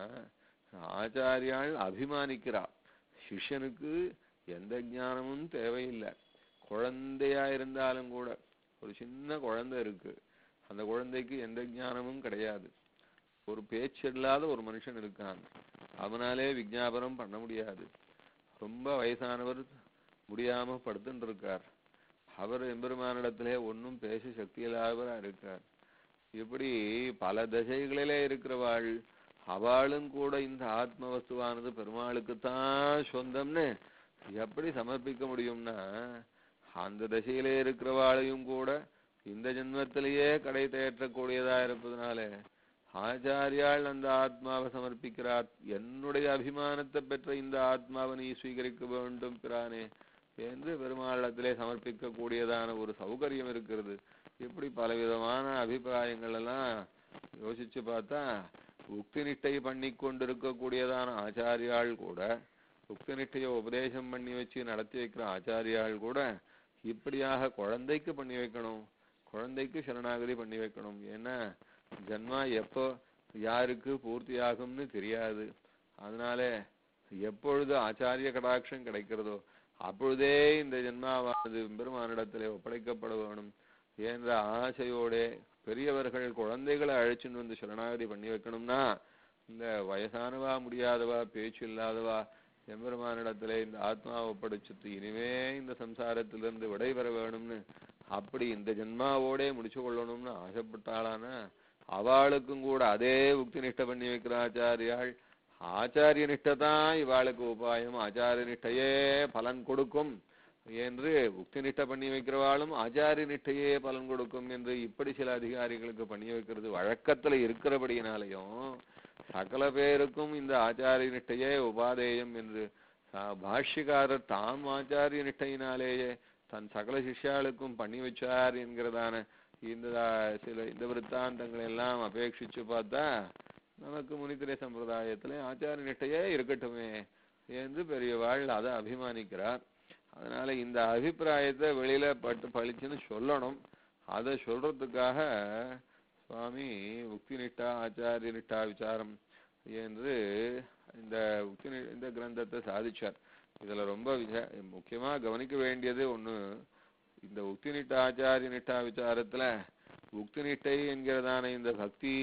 ஆச்சாரியாள் அபிமானிக்கிறா சிஷ்யனுக்கு எந்த ஞானமும் தேவையில்லை குழந்தையா இருந்தாலும் கூட ஒரு சின்ன குழந்தை இருக்கு அந்த குழந்தைக்கு எந்த ஞானமும் கிடையாது ஒரு பேச்சு இல்லாத ஒரு மனுஷன் இருக்கான் அவனாலே விஜாபனம் பண்ண முடியாது ரொம்ப வயசானவர் முடியாம படுத்துட்டு இருக்கார் அவர் எம்பெருமானிடத்திலே ஒன்றும் பேச சக்தி இல்லாதவரா இருக்கார் இப்படி பல திசைகளிலே இருக்கிறவாள் அவளும் கூட இந்த ஆத்ம வஸ்துவானது பெருமாளுக்குத்தான் சொந்தம்னு எப்படி சமர்ப்பிக்க முடியும்னா அந்த திசையிலே இருக்கிறவாளையும் கூட இந்த ஜென்மத்திலேயே கடை தேற்றக்கூடியதா இருப்பதனாலே ஆச்சாரியாள் அந்த ஆத்மாவை சமர்ப்பிக்கிறார் என்னுடைய அபிமானத்தை பெற்ற இந்த ஆத்மாவை நீ ஸ்வீகரிக்க வேண்டும் பிரானே என்று பெருமாளத்திலே சமர்ப்பிக்க கூடியதான ஒரு சௌகரியம் இருக்கிறது இப்படி பலவிதமான அபிப்பிராயங்கள் எல்லாம் யோசிச்சு பார்த்தா உக்தி நிட்டை பண்ணி கொண்டிருக்கக்கூடியதான ஆச்சாரியாள் கூட உக்தி நிட்டையை உபதேசம் பண்ணி வச்சு நடத்தி வைக்கிற ஆச்சாரியாள் கூட இப்படியாக குழந்தைக்கு பண்ணி வைக்கணும் குழந்தைக்கு சரணாகதி பண்ணி வைக்கணும் ஏன்னா ஜன்மா எப்போ யாருக்கு பூர்த்தி ஆகும்னு தெரியாது அதனால எப்பொழுது ஆச்சாரிய கடாட்சம் கிடைக்கிறதோ அப்பொழுதே இந்த ஜென்மாவானது பெருமானிடத்திலே ஒப்படைக்கப்பட வேணும் என்ற ஆசையோட பெரியவர்கள் குழந்தைகளை அழைச்சின்னு வந்து சரணாகதி பண்ணி வைக்கணும்னா இந்த வயசானவா முடியாதவா பேச்சு இல்லாதவா எம்பெருமானிடத்திலே இந்த ஆத்மாவை படைச்சிட்டு இனிமே இந்த சம்சாரத்திலிருந்து விடைபெற வேணும்னு அப்படி இந்த ஜென்மாவோடே முடிச்சு கொள்ளணும்னு ஆசைப்பட்டாளான அவளுக்கும் கூட அதே உக்தி நிஷ்டை பண்ணி வைக்கிற ஆச்சாரியாள் ஆச்சாரிய நிஷ்டை தான் இவாளுக்கு உபாயம் ஆச்சாரிய நிஷ்டையே பலன் கொடுக்கும் என்று உக்தி நிஷ்டை பண்ணி வைக்கிறவாளும் ஆச்சாரிய நிஷ்டையே பலன் கொடுக்கும் என்று இப்படி சில அதிகாரிகளுக்கு பண்ணி வைக்கிறது வழக்கத்துல இருக்கிறபடியினாலையும் சகல பேருக்கும் இந்த ஆச்சாரிய நிஷ்டையே உபாதேயம் என்று சா- பாஷ்யக்காரர் தாம் ஆச்சாரிய நிஷ்டையினாலேயே தன் சகல சிஷ்யாளுக்கும் பண்ணி வச்சார் என்கிறதான இந்த தா- சில இந்த விருத்தாந்தங்களை எல்லாம் அபேட்சிச்சு பார்த்தா நமக்கு முனித்திரை சம்பிரதாயத்துல ஆச்சாரிய நிஷ்டையே இருக்கட்டுமே என்று பெரியவாள் அதை அபிமானிக்கிறார் அதனால இந்த அபிப்பிராயத்தை வெளியில பட்டு பளிச்சுன்னு சொல்லணும் அதை சொல்றதுக்காக சுவாமி உக்தி நிஷ்டா ஆச்சாரிய நிஷ்டா விசாரம் என்று இந்த உக்தி நி- இந்த கிரந்தத்தை சாதிச்சார் இதுல ரொம்ப விசா- முக்கியமா கவனிக்க வேண்டியது ஒண்ணு இந்த உக்தி நிஷ்டா ஆச்சாரிய நிஷ்டா விசாரத்துல உக்தி நிஷ்டை என்கிறதான இந்த பக்தி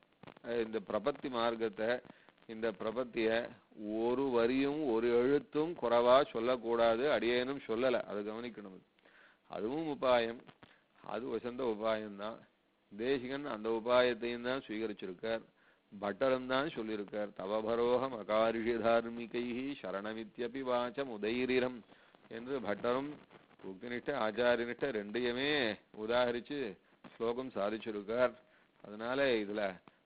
அஹ் இந்த பிரபத்தி மார்க்கத்தை இந்த பிரபத்திய ஒரு வரியும் ஒரு எழுத்தும் குறைவா சொல்லக்கூடாது அடியேனும் சொல்லல அதை கவனிக்கணும் அதுவும் உபாயம் அது வசந்த உபாயம்தான் தேசிகன் அந்த உபாயத்தையும் தான் சுவீகரிச்சிருக்கார் பட்டரும் தான் சொல்லியிருக்கார் தவபரோகம் அகாரிஷி தார்மிகை சரணமித்யபி வாச்சம் உதைரிரம் என்று பட்டரும் உக்தினிஷ்ட ஆச்சாரியனிஷ்ட ரெண்டையுமே உதாகரிச்சு ஸ்லோகம் சாதிச்சிருக்கார் அதனால இதுல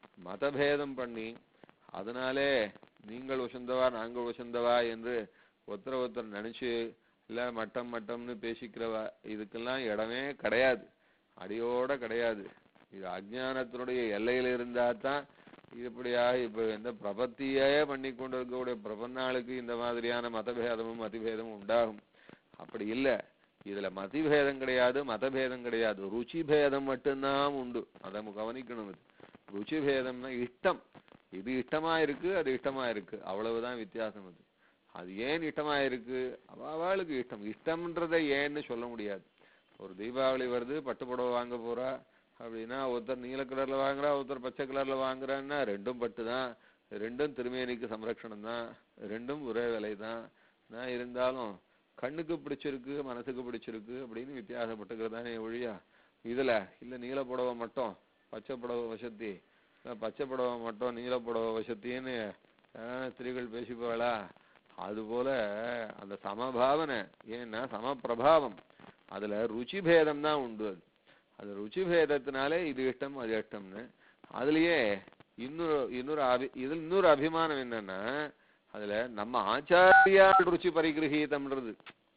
மதபேதம் பண்ணி அதனாலே நீங்கள் வசந்தவா நாங்கள் வசந்தவா என்று ஒருத்தர ஒருத்தர் நினைச்சு இல்ல மட்டம் மட்டம்னு பேசிக்கிறவா இதுக்கெல்லாம் இடமே கிடையாது அடியோட கிடையாது இது அஜ்ஞானத்தினுடைய எல்லையில இருந்தா தான் இப்படியா இப்ப எந்த பிரபத்தியே பண்ணி கொண்டு இருக்கக்கூடிய பிரபன்னாளுக்கு இந்த மாதிரியான மதபேதமும் மதிபேதமும் உண்டாகும் அப்படி இல்ல இதுல மதிபேதம் கிடையாது மதபேதம் கிடையாது ருச்சி பேதம் மட்டும்தான் உண்டு அதை நம்ம கவனிக்கணும் இது ருச்சி பேதம்னா இஷ்டம் இது இஷ்டமா இருக்கு அது இஷ்டமா இருக்கு அவ்வளவுதான் வித்தியாசம் அது அது ஏன் இஷ்டமா இருக்கு அவ- அவளுக்கு இஷ்டம் இஷ்டம்ன்றதை ஏன்னு சொல்ல முடியாது ஒரு தீபாவளி வருது பட்டு புடவை வாங்க போறா அப்படின்னா ஒருத்தர் நீல கலர்ல வாங்குறா ஒருத்தர் பச்சை கலர்ல வாங்குறான்னா ரெண்டும் பட்டு தான் ரெண்டும் திருமேனிக்கு சம்ரக்ஷணம் தான் ரெண்டும் ஒரே விலை தான் நான் இருந்தாலும் கண்ணுக்கு பிடிச்சிருக்கு மனசுக்கு பிடிச்சிருக்கு அப்படின்னு வித்தியாசப்பட்டுக்கிறதானே ஒழியா இதுல இல்ல நீல புடவை மட்டும் பச்சை புடவை வசதி இல்ல பச்சை புடவை மட்டும் நீல புடவை வசத்தின்னு ஆஹ், ஸ்திரீகள் பேசிப்பாளா அதுபோல அந்த சமபாவனை ஏன்னா சமபிரபாவம் அதுல ருச்சி பேதம் தான் உண்டு அது அது ருச்சி பேதத்தினாலே இது இஷ்டம் அது இஷ்டம்னு அதுலயே இன்னொரு இன்னொரு அபி இதுல இன்னொரு அபிமானம் என்னன்னா அதுல நம்ம ஆச்சாரியால் ருச்சி பரிகிரகீதம்ன்றது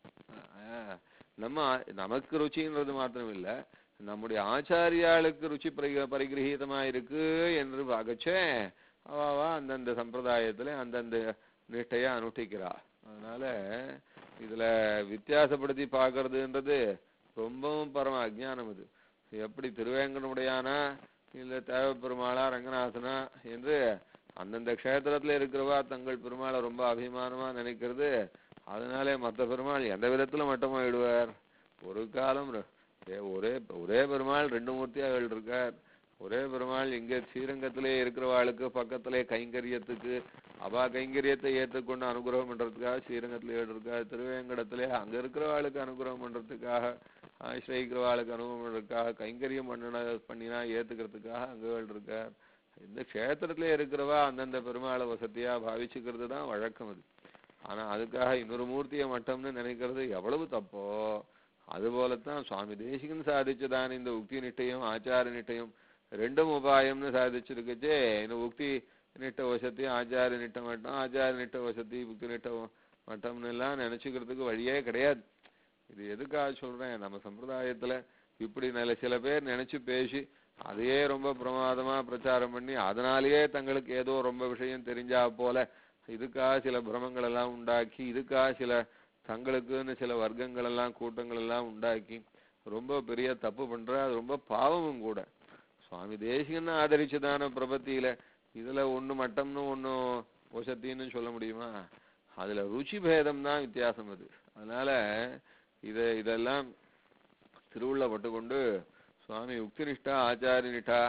ஆஹ், நம்ம ஆ- நமக்கு ருச்சின்றது மாத்திரம் இல்ல நம்முடைய ஆச்சாரியாளுக்கு ருச்சி பரி பரிகிரகீதமா இருக்கு என்று பார்க்கச்சே அவாவா அந்தந்த சம்பிரதாயத்துல அந்தந்த நிஷ்டையா அனுஷ்டிக்கிறா அதனால இதுல வித்தியாசப்படுத்தி பார்க்கறதுன்றது ரொம்பவும் பரம அஜ்ஞானம் இது எப்படி திருவேங்கடமுடையானா இல்ல தேவ பெருமாளா ரங்கநாதனா என்று அந்தந்த க்ஷேத்திரத்துல இருக்கிறவா தங்கள் பெருமாளை ரொம்ப அபிமானமா நினைக்கிறது அதனாலே மத்த பெருமாள் எந்த விதத்துல மட்டமாயிடுவார் ஒரு காலம் ர- ஏ, ஒரே ஒரே பெருமாள் ரெண்டு மூர்த்தியாகள் இருக்கார் ஒரே பெருமாள் இங்க ஸ்ரீரங்கத்திலே இருக்கிறவாளுக்கு பக்கத்திலே கைங்கரியத்துக்கு அவா கைங்கரியத்தை ஏற்றுக்கொண்டு அனுகிரகம் பண்றதுக்காக ஸ்ரீரங்கத்திலே இருக்கார் திருவேங்கடத்திலே அங்க இருக்கிறவாளுக்கு அனுகிரகம் பண்றதுக்காக ஆசிரியக்கிறவாளுக்கு அனுகிரகம் பண்றதுக்காக கைங்கரியம் பண்ணின பண்ணினா ஏத்துக்கிறதுக்காக அங்ககள் இருக்கார் இந்த க்ஷேத்திரத்திலே இருக்கிறவா அந்தந்த பெருமாளை வசதியா பாவிச்சுக்கிறது தான் வழக்கம் அது ஆனா அதுக்காக இன்னொரு மூர்த்தியை மட்டம்னு நினைக்கிறது எவ்வளவு தப்போ அதுபோலத்தான் சுவாமி தேசிகன் சாதிச்சதான இந்த உக்தி நிட்டையும் ஆச்சார நிட்டையும் ரெண்டும் உபாயம்னு சாதிச்சிருக்கச்சே இந்த உக்தி நிட்ட வசத்தையும் ஆச்சார நிட்ட மட்டம் ஆச்சார நிட்ட வசதி உக்தி நிட்ட மட்டம்னு எல்லாம் நினைச்சுக்கிறதுக்கு வழியே கிடையாது இது எதுக்காக சொல்றேன் நம்ம சம்பிரதாயத்துல இப்படி நல்ல சில பேர் நினைச்சு பேசி அதையே ரொம்ப பிரமாதமா பிரச்சாரம் பண்ணி அதனாலேயே தங்களுக்கு ஏதோ ரொம்ப விஷயம் தெரிஞ்சா போல இதுக்காக சில பிரமங்கள் எல்லாம் உண்டாக்கி இதுக்காக சில தங்களுக்குன்னு சில வர்க்கங்கள் எல்லாம் கூட்டங்கள் எல்லாம் உண்டாக்கி ரொம்ப பெரிய தப்பு பண்ற அது ரொம்ப பாவமும் கூட சுவாமி தேசிகன்னு ஆதரிச்சதான பிரபத்தியில இதுல ஒண்ணு மட்டம்னு ஒண்ணு வசத்தின்னு சொல்ல முடியுமா அதுல ருச்சி பேதம் தான் வித்தியாசம் அது அதனால இத இதெல்லாம் திருவுள்ள பட்டுக்கொண்டு சுவாமி உக்தினிஷ்டா ஆச்சாரியனிஷ்டா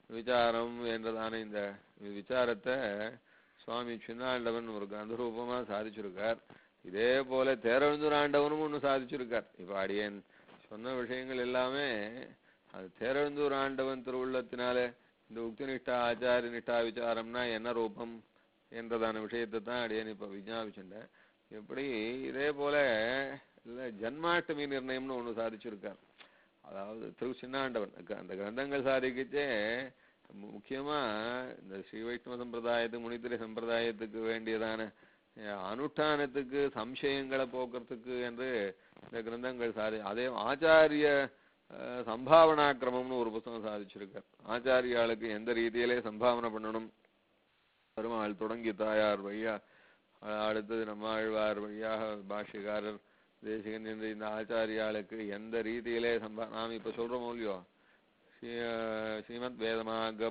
விசாரம் என்றதான இந்த விசாரத்தை சுவாமி சின்னாண்டவன் ஒரு கந்தரூபமா சாதிச்சிருக்கார் இதே போல தேரழுந்தூர் ஆண்டவனும் ஒன்று சாதிச்சிருக்கார் இப்ப அடியேன் சொன்ன விஷயங்கள் எல்லாமே அது தேரழுந்தூர் ஆண்டவன் திருவுள்ளத்தினால இந்த உக்தி நிஷ்டா ஆச்சாரிய நிஷ்டா விசாரம்னா என்ன ரூபம் என்றதான விஷயத்தை தான் அடியேன் இப்ப விஞ்ஞாபிச்சுட்டேன் எப்படி இதே போல இல்ல ஜன்மாஷ்டமி நிர்ணயம்னு ஒண்ணு சாதிச்சிருக்கார் அதாவது திரு சின்னாண்டவன் க- அந்த கிரந்தங்கள் சாதிக்கச்சே மு- முக்கியமா இந்த ஸ்ரீ வைஷ்ணவ சம்பிரதாயத்துக்கு முனித்திரை சம்பிரதாயத்துக்கு வேண்டியதான அஹ், அனுஷ்டானத்துக்கு சம்சயங்களை போக்குறதுக்கு என்று இந்த கிரந்தங்கள் சாதி அதே ஆச்சாரிய அஹ், சம்பாவனாக்கிரமம்னு ஒரு புத்தகம் சாதிச்சிருக்கார் ஆச்சாரியாளுக்கு எந்த ரீதியிலே சம்பாவனை பண்ணணும் பெருமாள் தொடங்கி தாயார் வழியா அஹ், அடுத்தது நம்மாழ்வார் வழியாக பாஷ்யக்காரர் தேசிகன் என்று இந்த ஆச்சாரியாளுக்கு எந்த ரீதியிலே சம்பா நாம் இப்ப சொல்றோமோ இல்லையோ ஸ்ரீ ஸ்ரீமத் வேதமாக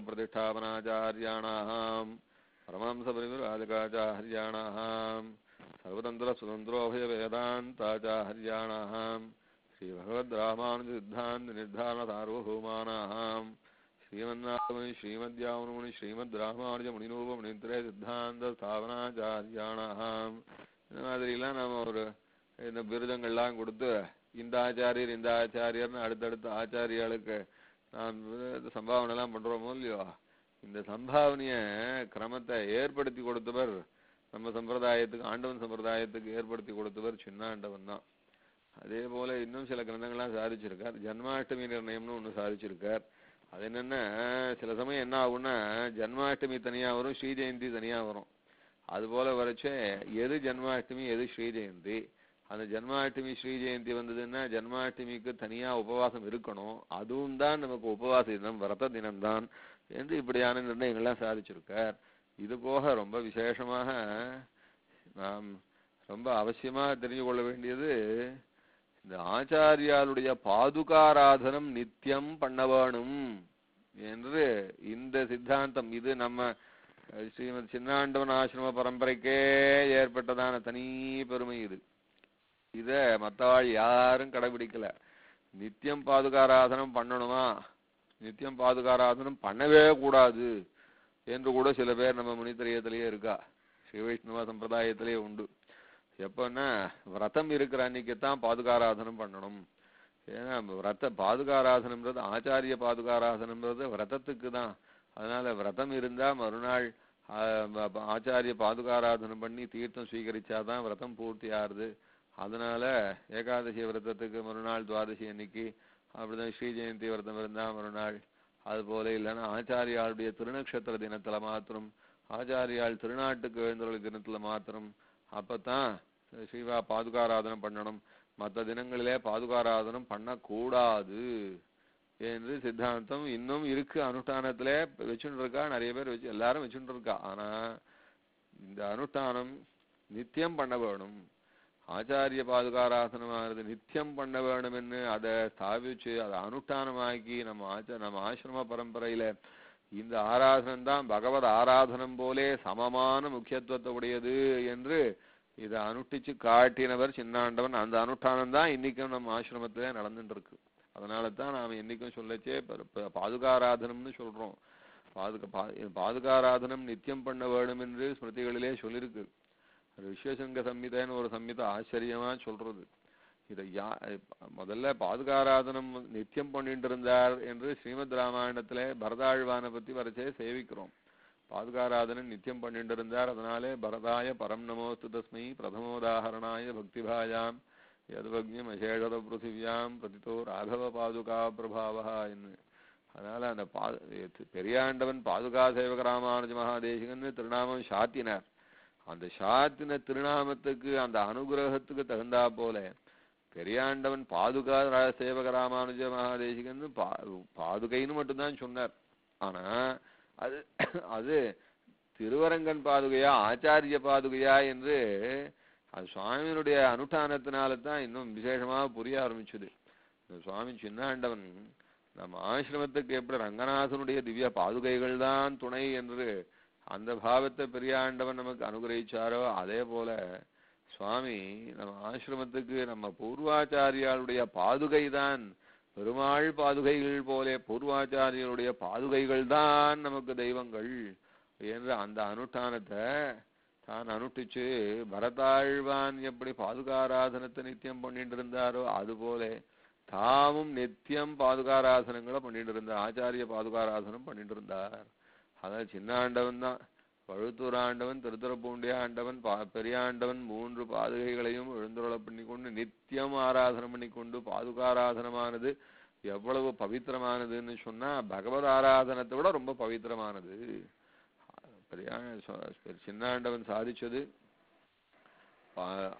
பிரதிஷ்டாபனாச்சாரியாணாம் பரமஹம்ச பரிவிராஜகாச்சாரியாணாம் சர்வதந்திர சுதந்திரோபய வேதாந்தாச்சாரியாணாம் ஸ்ரீ பகவத் ராமானுஜ சித்தாந்த நிர்தாரண சார்வபௌமானாம் ஸ்ரீமன்னாமணி ஸ்ரீமத்யாவனமுனி ஸ்ரீமத் ராமானுஜ முனிநூப முனித்திரே சித்தாந்த ஸ்தாபனாச்சாரியாணாம் இந்த மாதிரிலாம் நாம ஒரு இந்த விருதங்கள்லாம் கொடுத்து இந்த ஆச்சாரியர் இந்த ஆச்சாரியர்னு அடுத்தடுத்த ஆச்சாரியாளுக்கு நாம் விருது சம்பாவனை எல்லாம் பண்றோமோ இல்லையோ இந்த சம்பாவனைய கிரமத்தை ஏற்படுத்தி கொடுத்தவர் நம்ம சம்பிரதாயத்துக்கு ஆண்டவன் சம்பிரதாயத்துக்கு ஏற்படுத்தி கொடுத்தவர் சின்னாண்டவன் தான் அதே போல இன்னும் சில கிரந்தங்கள்லாம் சாதிச்சிருக்கார் ஜன்மாஷ்டமி நிர்ணயம்னு ஒண்ணு சாதிச்சிருக்கார் அது என்னன்னா சில சமயம் என்ன ஆகும்னா ஜன்மாஷ்டமி தனியா வரும் ஸ்ரீ ஜெயந்தி தனியா வரும் அது போல வரைச்சே எது ஜன்மாஷ்டமி எது ஸ்ரீ ஜெயந்தி அந்த ஜன்மாஷ்டமி ஸ்ரீ ஜெயந்தி வந்ததுன்னா ஜன்மாஷ்டமிக்கு தனியா உபவாசம் இருக்கணும் அதுவும் தான் நமக்கு உபவாச தினம் விரத தினம்தான் என்று இப்படியான நிர்ணயங்கள்லாம் சாதிச்சிருக்கார் இது போக ரொம்ப விசேஷமாக நாம் ரொம்ப அவசியமா தெரிஞ்சு கொள்ள வேண்டியது இந்த ஆச்சாரியாளுடைய பாதுகாராதனம் நித்தியம் பண்ண வேணும் என்று இந்த சித்தாந்தம் இது நம்ம அஹ், ஸ்ரீமத் சின்னாண்டவன் ஆசிரம பரம்பரைக்கே ஏற்பட்டதான தனி பெருமை இது இத மத்தவாள் யாரும் கடைபிடிக்கல நித்தியம் பாதுகாராதனம் பண்ணணுமா நித்தியம் பாதுகாராதனம் பண்ணவே கூடாது என்று கூட சில பேர் நம்ம முனித்திரையத்திலேயே இருக்கா ஸ்ரீ வைஷ்ணவ சம்பிரதாயத்திலேயே உண்டு எப்பன்னா விரதம் இருக்கிற அன்னைக்கு தான் பாதுகாராதனம் பண்ணணும் ஏன்னா விரத பாதுகாராதனம்ன்றது ஆச்சாரிய பாதுகாராதனம்ன்றது விரதத்துக்கு தான் அதனால விரதம் இருந்தா மறுநாள் ஆ, ப- ஆச்சாரிய பாதுகாராதனம் பண்ணி தீர்த்தம் ஸ்வீகரிச்சாதான் விரதம் பூர்த்தி ஆறுது அதனால ஏகாதசி விரதத்துக்கு மறுநாள் துவாதசி அன்னைக்கு அப்படிதான் ஸ்ரீ ஜெயந்தி விரதம் இருந்தா மறுநாள் அது போல இல்லைன்னா ஆச்சாரியாளுடைய திருநக்ஷத்திர தினத்துல மாத்திரம் ஆச்சாரியாள் திருநாட்டுக்கு எழுந்தருளி தினத்துல மாத்திரம் அப்பதான் ஸ்ரீவா பாதுகாராதனம் பண்ணணும் மற்ற தினங்களிலே பாதுகாராதனம் பண்ணக்கூடாது என்று சித்தாந்தம் இன்னும் இருக்கு அனுஷ்டானத்திலே வச்சுட்டு இருக்கா நிறைய பேர் வச்சு எல்லாரும் வச்சுட்டு இருக்கா ஆனா இந்த அனுஷ்டானம் நித்தியம் பண்ண வேணும் ஆச்சாரிய பாதுகாராசனமானது நித்தியம் பண்ண வேணும்னு அதை ஸ்தாபிச்சு அதை அனுஷ்டானமாக்கி நம்ம ஆச்ச நம்ம ஆசிரம பரம்பரையில இந்த ஆராதனம் தான் பகவத் ஆராதனம் போலே சமமான முக்கியத்துவத்தை உடையது என்று இதை அனுஷ்டிச்சு காட்டினவர் சின்னாண்டவன் அந்த அனுஷ்டானம் தான் இன்னைக்கும் நம்ம ஆசிரமத்திலே நடந்துட்டு இருக்கு அதனால தான் நாம என்னைக்கும் சொல்லச்சே ப- ப- பாதுகாராதனம்னு சொல்றோம் பாதுகா பா- பாதுகாராதனம் நித்தியம் பண்ண வேணும் என்று ஸ்மிருதிகளிலே சொல்லியிருக்கு விஸ்வசங்க சம்மிதைன்னு ஒரு சம்மிதை ஆச்சரியமா சொல்றது இதை யா முதல்ல பாதுகாராதனம் நித்தியம் பண்ணிட்டு இருந்தார் என்று ஸ்ரீமத் ராமாயணத்திலே பரதாழ்வானை பத்தி வரைச்சே சேவிக்கிறோம் பாதுகாராதனம் நித்தியம் பண்ணிட்டு இருந்தார் அதனாலே பரதாய பரம் நமோஸ்து தஸ்மை பிரதமோதாகரணாய பக்திபாயாம் யதுவக்ஞம் அசேஷத பிருத்திவியாம் பதித்தோ ராகவ பாதுகா பிரபாவா என்று அதனால அந்த பா பெரியாண்டவன் பாதுகா சேவக ராமானுஜ மகாதேசிகன்னு திருநாமம் சாத்தினார் அந்த சாத்தின திருநாமத்துக்கு அந்த அனுகிரகத்துக்கு தகுந்தா போல பெரியாண்டவன் பாதுகா ரா- சேவக ராமானுஜ மகாதேசிகன்னு பா பாதுகைன்னு மட்டும்தான் சொன்னார் ஆனா அது அது திருவரங்கன் பாதுகையா ஆச்சாரிய பாதுகையா என்று அது சுவாமியினுடைய அனுஷ்டானத்தினால தான் இன்னும் விசேஷமா புரிய ஆரம்பிச்சது இந்த சுவாமி சின்னாண்டவன் நம்ம ஆசிரமத்துக்கு எப்படி ரங்கநாதனுடைய திவ்ய பாதுகைகள் தான் துணை என்று அந்த பாவத்தை பெரியாண்டவன் நமக்கு அனுகிரகிச்சாரோ அதே போல சுவாமி நம்ம ஆசிரமத்துக்கு நம்ம பூர்வாச்சாரியாளுடைய பாதுகை தான் பெருமாள் பாதுகைகள் போலே பூர்வாச்சாரியருடைய பாதுகைகள் தான் நமக்கு தெய்வங்கள் என்ற அந்த அனுஷ்டானத்தை தான் அனுஷ்டிச்சு பரதாழ்வான் எப்படி பாதுகாராதனத்தை நித்தியம் பண்ணிட்டு இருந்தாரோ அதுபோல தாமும் நித்தியம் பாதுகாராசனங்களை பண்ணிட்டு இருந்தார் ஆச்சாரிய பாதுகாராசனம் பண்ணிட்டு இருந்தார் அதான் சின்ன ஆண்டவன் தான் பழுத்தூர் ஆண்டவன் திருத்துறப்பூண்டிய ஆண்டவன் பா பெரியாண்டவன் மூன்று பாதுகைகளையும் எழுந்துருள பண்ணிக்கொண்டு நித்தியம் ஆராதனம் பண்ணிக்கொண்டு பாதுகாராதனமானது எவ்வளவு பவித்திரமானதுன்னு சொன்னா பகவத் ஆராதனத்தை விட ரொம்ப பவித்திரமானது பெரியா சின்னாண்டவன் சாதிச்சது பா-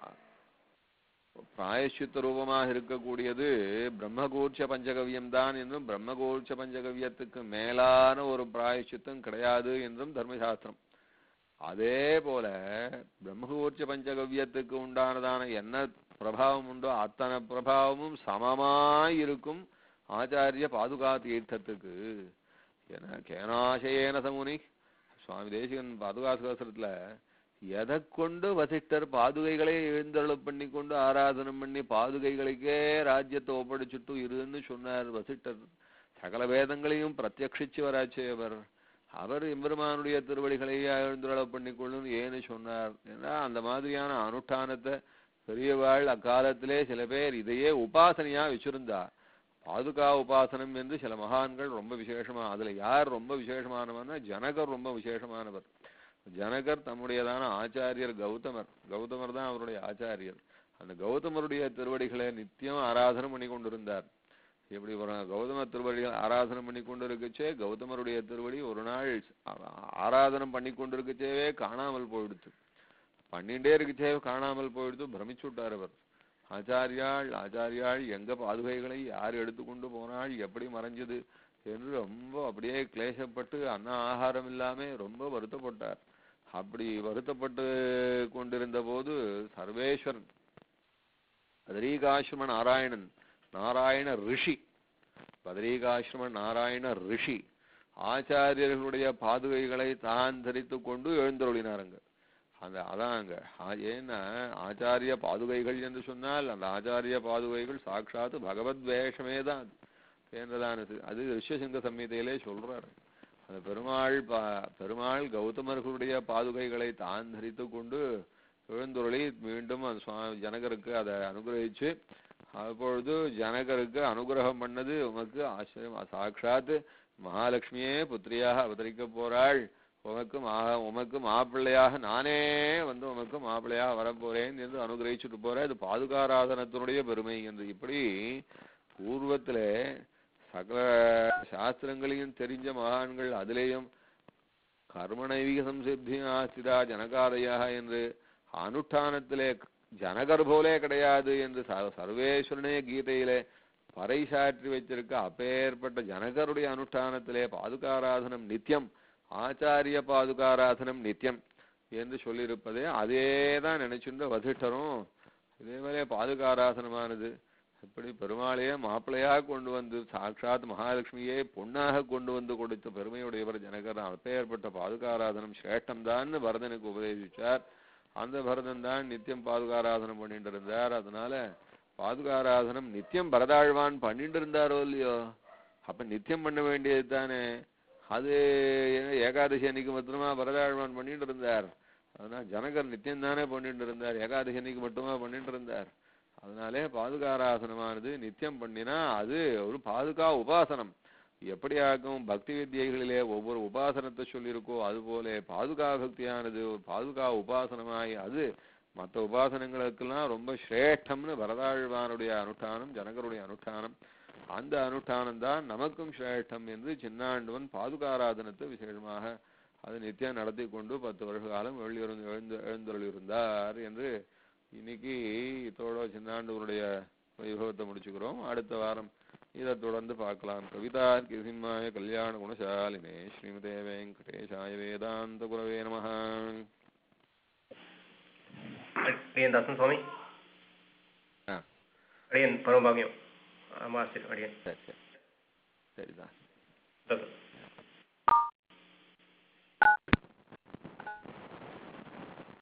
பிராயஷ்சித்த ரூபமாக இருக்கக்கூடியது பிரம்மகூர்ச்ச பஞ்சகவியம் தான் என்றும் பிரம்மகூர்ச்ச பஞ்சகவியத்துக்கு மேலான ஒரு பிராயஷ்சித்தம் கிடையாது என்றும் தர்மசாஸ்திரம் அதே போல பிரம்மகூர்ச்ச பஞ்சகவியத்துக்கு உண்டானதான என்ன பிரபாவம் உண்டோ அத்தனை பிரபாவமும் சமமாய் இருக்கும் ஆச்சாரிய பாதுகா தீர்த்தத்துக்கு ஏன்னா கேனாசயேன சமுனி சுவாமி தேசிகன் பாதுகா சகசிரத்துல எதை கொண்டு வசிஷ்டர் பாதுகைகளை எழுந்தருளப் பண்ணி கொண்டு ஆராதனம் பண்ணி பாதுகைகளுக்கே ராஜ்யத்தை ஒப்படைச்சுட்டு இருன்னு சொன்னார் வசிஷ்டர் சகல வேதங்களையும் பிரத்யக்ஷிச்சு வராச்சே அவர் அவர் எம்பெருமானுடைய திருவடிகளை எழுந்துருளப் பண்ணி கொள்ளும் ஏன்னு சொன்னார் ஏன்னா அந்த மாதிரியான அனுஷ்டானத்தை பெரியவாள் அக்காலத்திலே சில பேர் இதையே உபாசனையா வச்சிருந்தா பாதுகா உபாசனம் என்று சில மகான்கள் ரொம்ப விசேஷமா அதுல யார் ரொம்ப விசேஷமானவர்னா ஜனகர் ரொம்ப விசேஷமானவர் ஜனகர் தம்முடையதான ஆச்சாரியர் கௌதமர் கௌதமர் தான் அவருடைய ஆச்சாரியர் அந்த கௌதமருடைய திருவடிகளை நித்தியம் ஆராதனை பண்ணி கொண்டிருந்தார் இப்படி ஒரு கௌதம திருவடிகள் ஆராதனை பண்ணி கொண்டு இருக்கச்சே கௌதமருடைய திருவடி ஒரு நாள் ஆ- ஆராதனம் பண்ணி கொண்டு இருக்கச்சேவே காணாமல் போயிடுத்து பண்ணிட்டே இருக்கச்சே காணாமல் போயிடுத்து பிரமிச்சு விட்டார் அவர் ஆச்சாரியாள் ஆச்சாரியாள் எங்க பாதுகைகளை யார் எடுத்துக்கொண்டு போனாள் எப்படி மறைஞ்சது என்று ரொம்ப அப்படியே கிளேசப்பட்டு அன்ன ஆகாரம் இல்லாம ரொம்ப வருத்தப்பட்டார் அப்படி வருத்தப்பட்டு கொண்டிருந்த போது சர்வேஸ்வரன் பதரீகாசிரம நாராயணன் நாராயண ரிஷி பதரீகாசிரம நாராயண ரிஷி ஆச்சாரியர்களுடைய பாதுகைகளை தான் தரித்து கொண்டு எழுந்தருளினாருங்க அந்த அதாங்க ஆ- ஏன்னா ஆச்சாரிய பாதுகைகள் என்று சொன்னால் அந்த ஆச்சாரிய பாதுகைகள் சாட்சாத் பகவத் வேஷமே தான் அது. என்றதானது அது ரிஷசிங்க சம்ஹிதையிலே சொல்றாரு அந்த பெருமாள் பா- பெருமாள் கௌதமர்களுடைய பாதுகைகளை தான் தரித்து கொண்டு எழுந்துருளி மீண்டும் அந்த சுவாமி ஜனகருக்கு அதை அனுகிரகிச்சு அப்பொழுது ஜனகருக்கு அனுகிரகம் பண்ணது உமக்கு ஆச்சரியம் சாட்சாத் மகாலட்சுமியே புத்திரியாக அவதரிக்க போறாள் உமக்கு மா உமக்கு மாப்பிள்ளையாக நானே வந்து உமக்கு மாப்பிள்ளையாக வரப்போறேன் என்று அனுகிரகிச்சுட்டு போறேன் அது பாதுகாராதனத்தினுடைய பெருமை என்று இப்படி பூர்வத்திலே சகல சாஸ்திரங்களையும் தெரிஞ்ச மகான்கள் அதிலேயும் கர்மணைவிக சம்சித்தி ஆஸ்திரா ஜனகாதயாக என்று அனுஷ்டானத்திலே ஜனகர் போலே கிடையாது என்று ச- சர்வேஸ்வரனே கீதையிலே பறைசாற்றி வைத்திருக்க அப்பேற்பட்ட ஜனகருடைய அனுஷ்டானத்திலே பாதுகாராதனம் நித்தியம் ஆச்சாரிய பாதுகாராதனம் நித்தியம் என்று சொல்லியிருப்பதே அதே தான் நினைச்சுன்ற வசிஷ்டரும் இதே மாதிரி பாதுகாராசனமானது இப்படி பெருமாளையே மாப்பிள்ளையாக கொண்டு வந்து சாட்சாத் மகாலட்சுமியே பொண்ணாக கொண்டு வந்து கொடுத்த பெருமையுடையவர் ஜனகர் அப்பேற்பட்ட பாதுகாராதனம் சிரேஷ்டம்தான் பரதனுக்கு உபதேசிச்சார் அந்த பரதன் தான் நித்தியம் பாதுகாராதனம் பண்ணிட்டு இருந்தார் அதனால பாதுகாராதனம் நித்தியம் பரதாழ்வான் பண்ணிட்டு இருந்தாரோ இல்லையோ அப்ப நித்தியம் பண்ண வேண்டியது தானே அது ஏ- ஏகாதசி அன்னைக்கு மாத்திரமா பரதாழ்வான் பண்ணிட்டு இருந்தார் அதனால ஜனகர் நித்தியம் தானே பண்ணிட்டு இருந்தார் ஏகாதசி அன்னைக்கு மட்டுமா பண்ணிட்டு இருந்தார் அதனாலே பாதுகாராசனமானது நித்தியம் பண்ணினா அது ஒரு பாதுகா உபாசனம் எப்படியாகும் பக்தி வித்தியைகளிலே ஒவ்வொரு உபாசனத்தை சொல்லியிருக்கோ அதுபோல பாதுகா பக்தியானது ஒரு பாதுகா உபாசனமாய் அது மற்ற உபாசனங்களுக்கெல்லாம் ரொம்ப சிரேஷ்டம்னு வரதாழ்வானுடைய அனுஷ்டானம் ஜனகருடைய அனுஷ்டானம் அந்த அனுஷ்டானம் தான் நமக்கும் சிரேஷ்டம் என்று சின்னாண்டவன் பாதுகாராதனத்தை விசேஷமாக அது நித்தியம் நடத்தி கொண்டு பத்து வருஷ காலம் எழுந்து எழுந்து எழுந்தருளியிருந்தார் என்று இன்னைக்கு இதோட சின்னாண்டவனுடைய வைபவத்தை முடிச்சுக்கிறோம் அடுத்த வாரம் இதை தொடர்ந்து பார்க்கலாம் கவிதார்க்கி சிம்மாய கல்யாண குணசாலினே ஸ்ரீமதே வெங்கடேஷாய வேதாந்த குரவே நமஹ அடியன் தாசன் சுவாமி ஆ அடியன் பரமபாகியம் ஆமாம் சரி அடியன் சரி சரி சரிதான்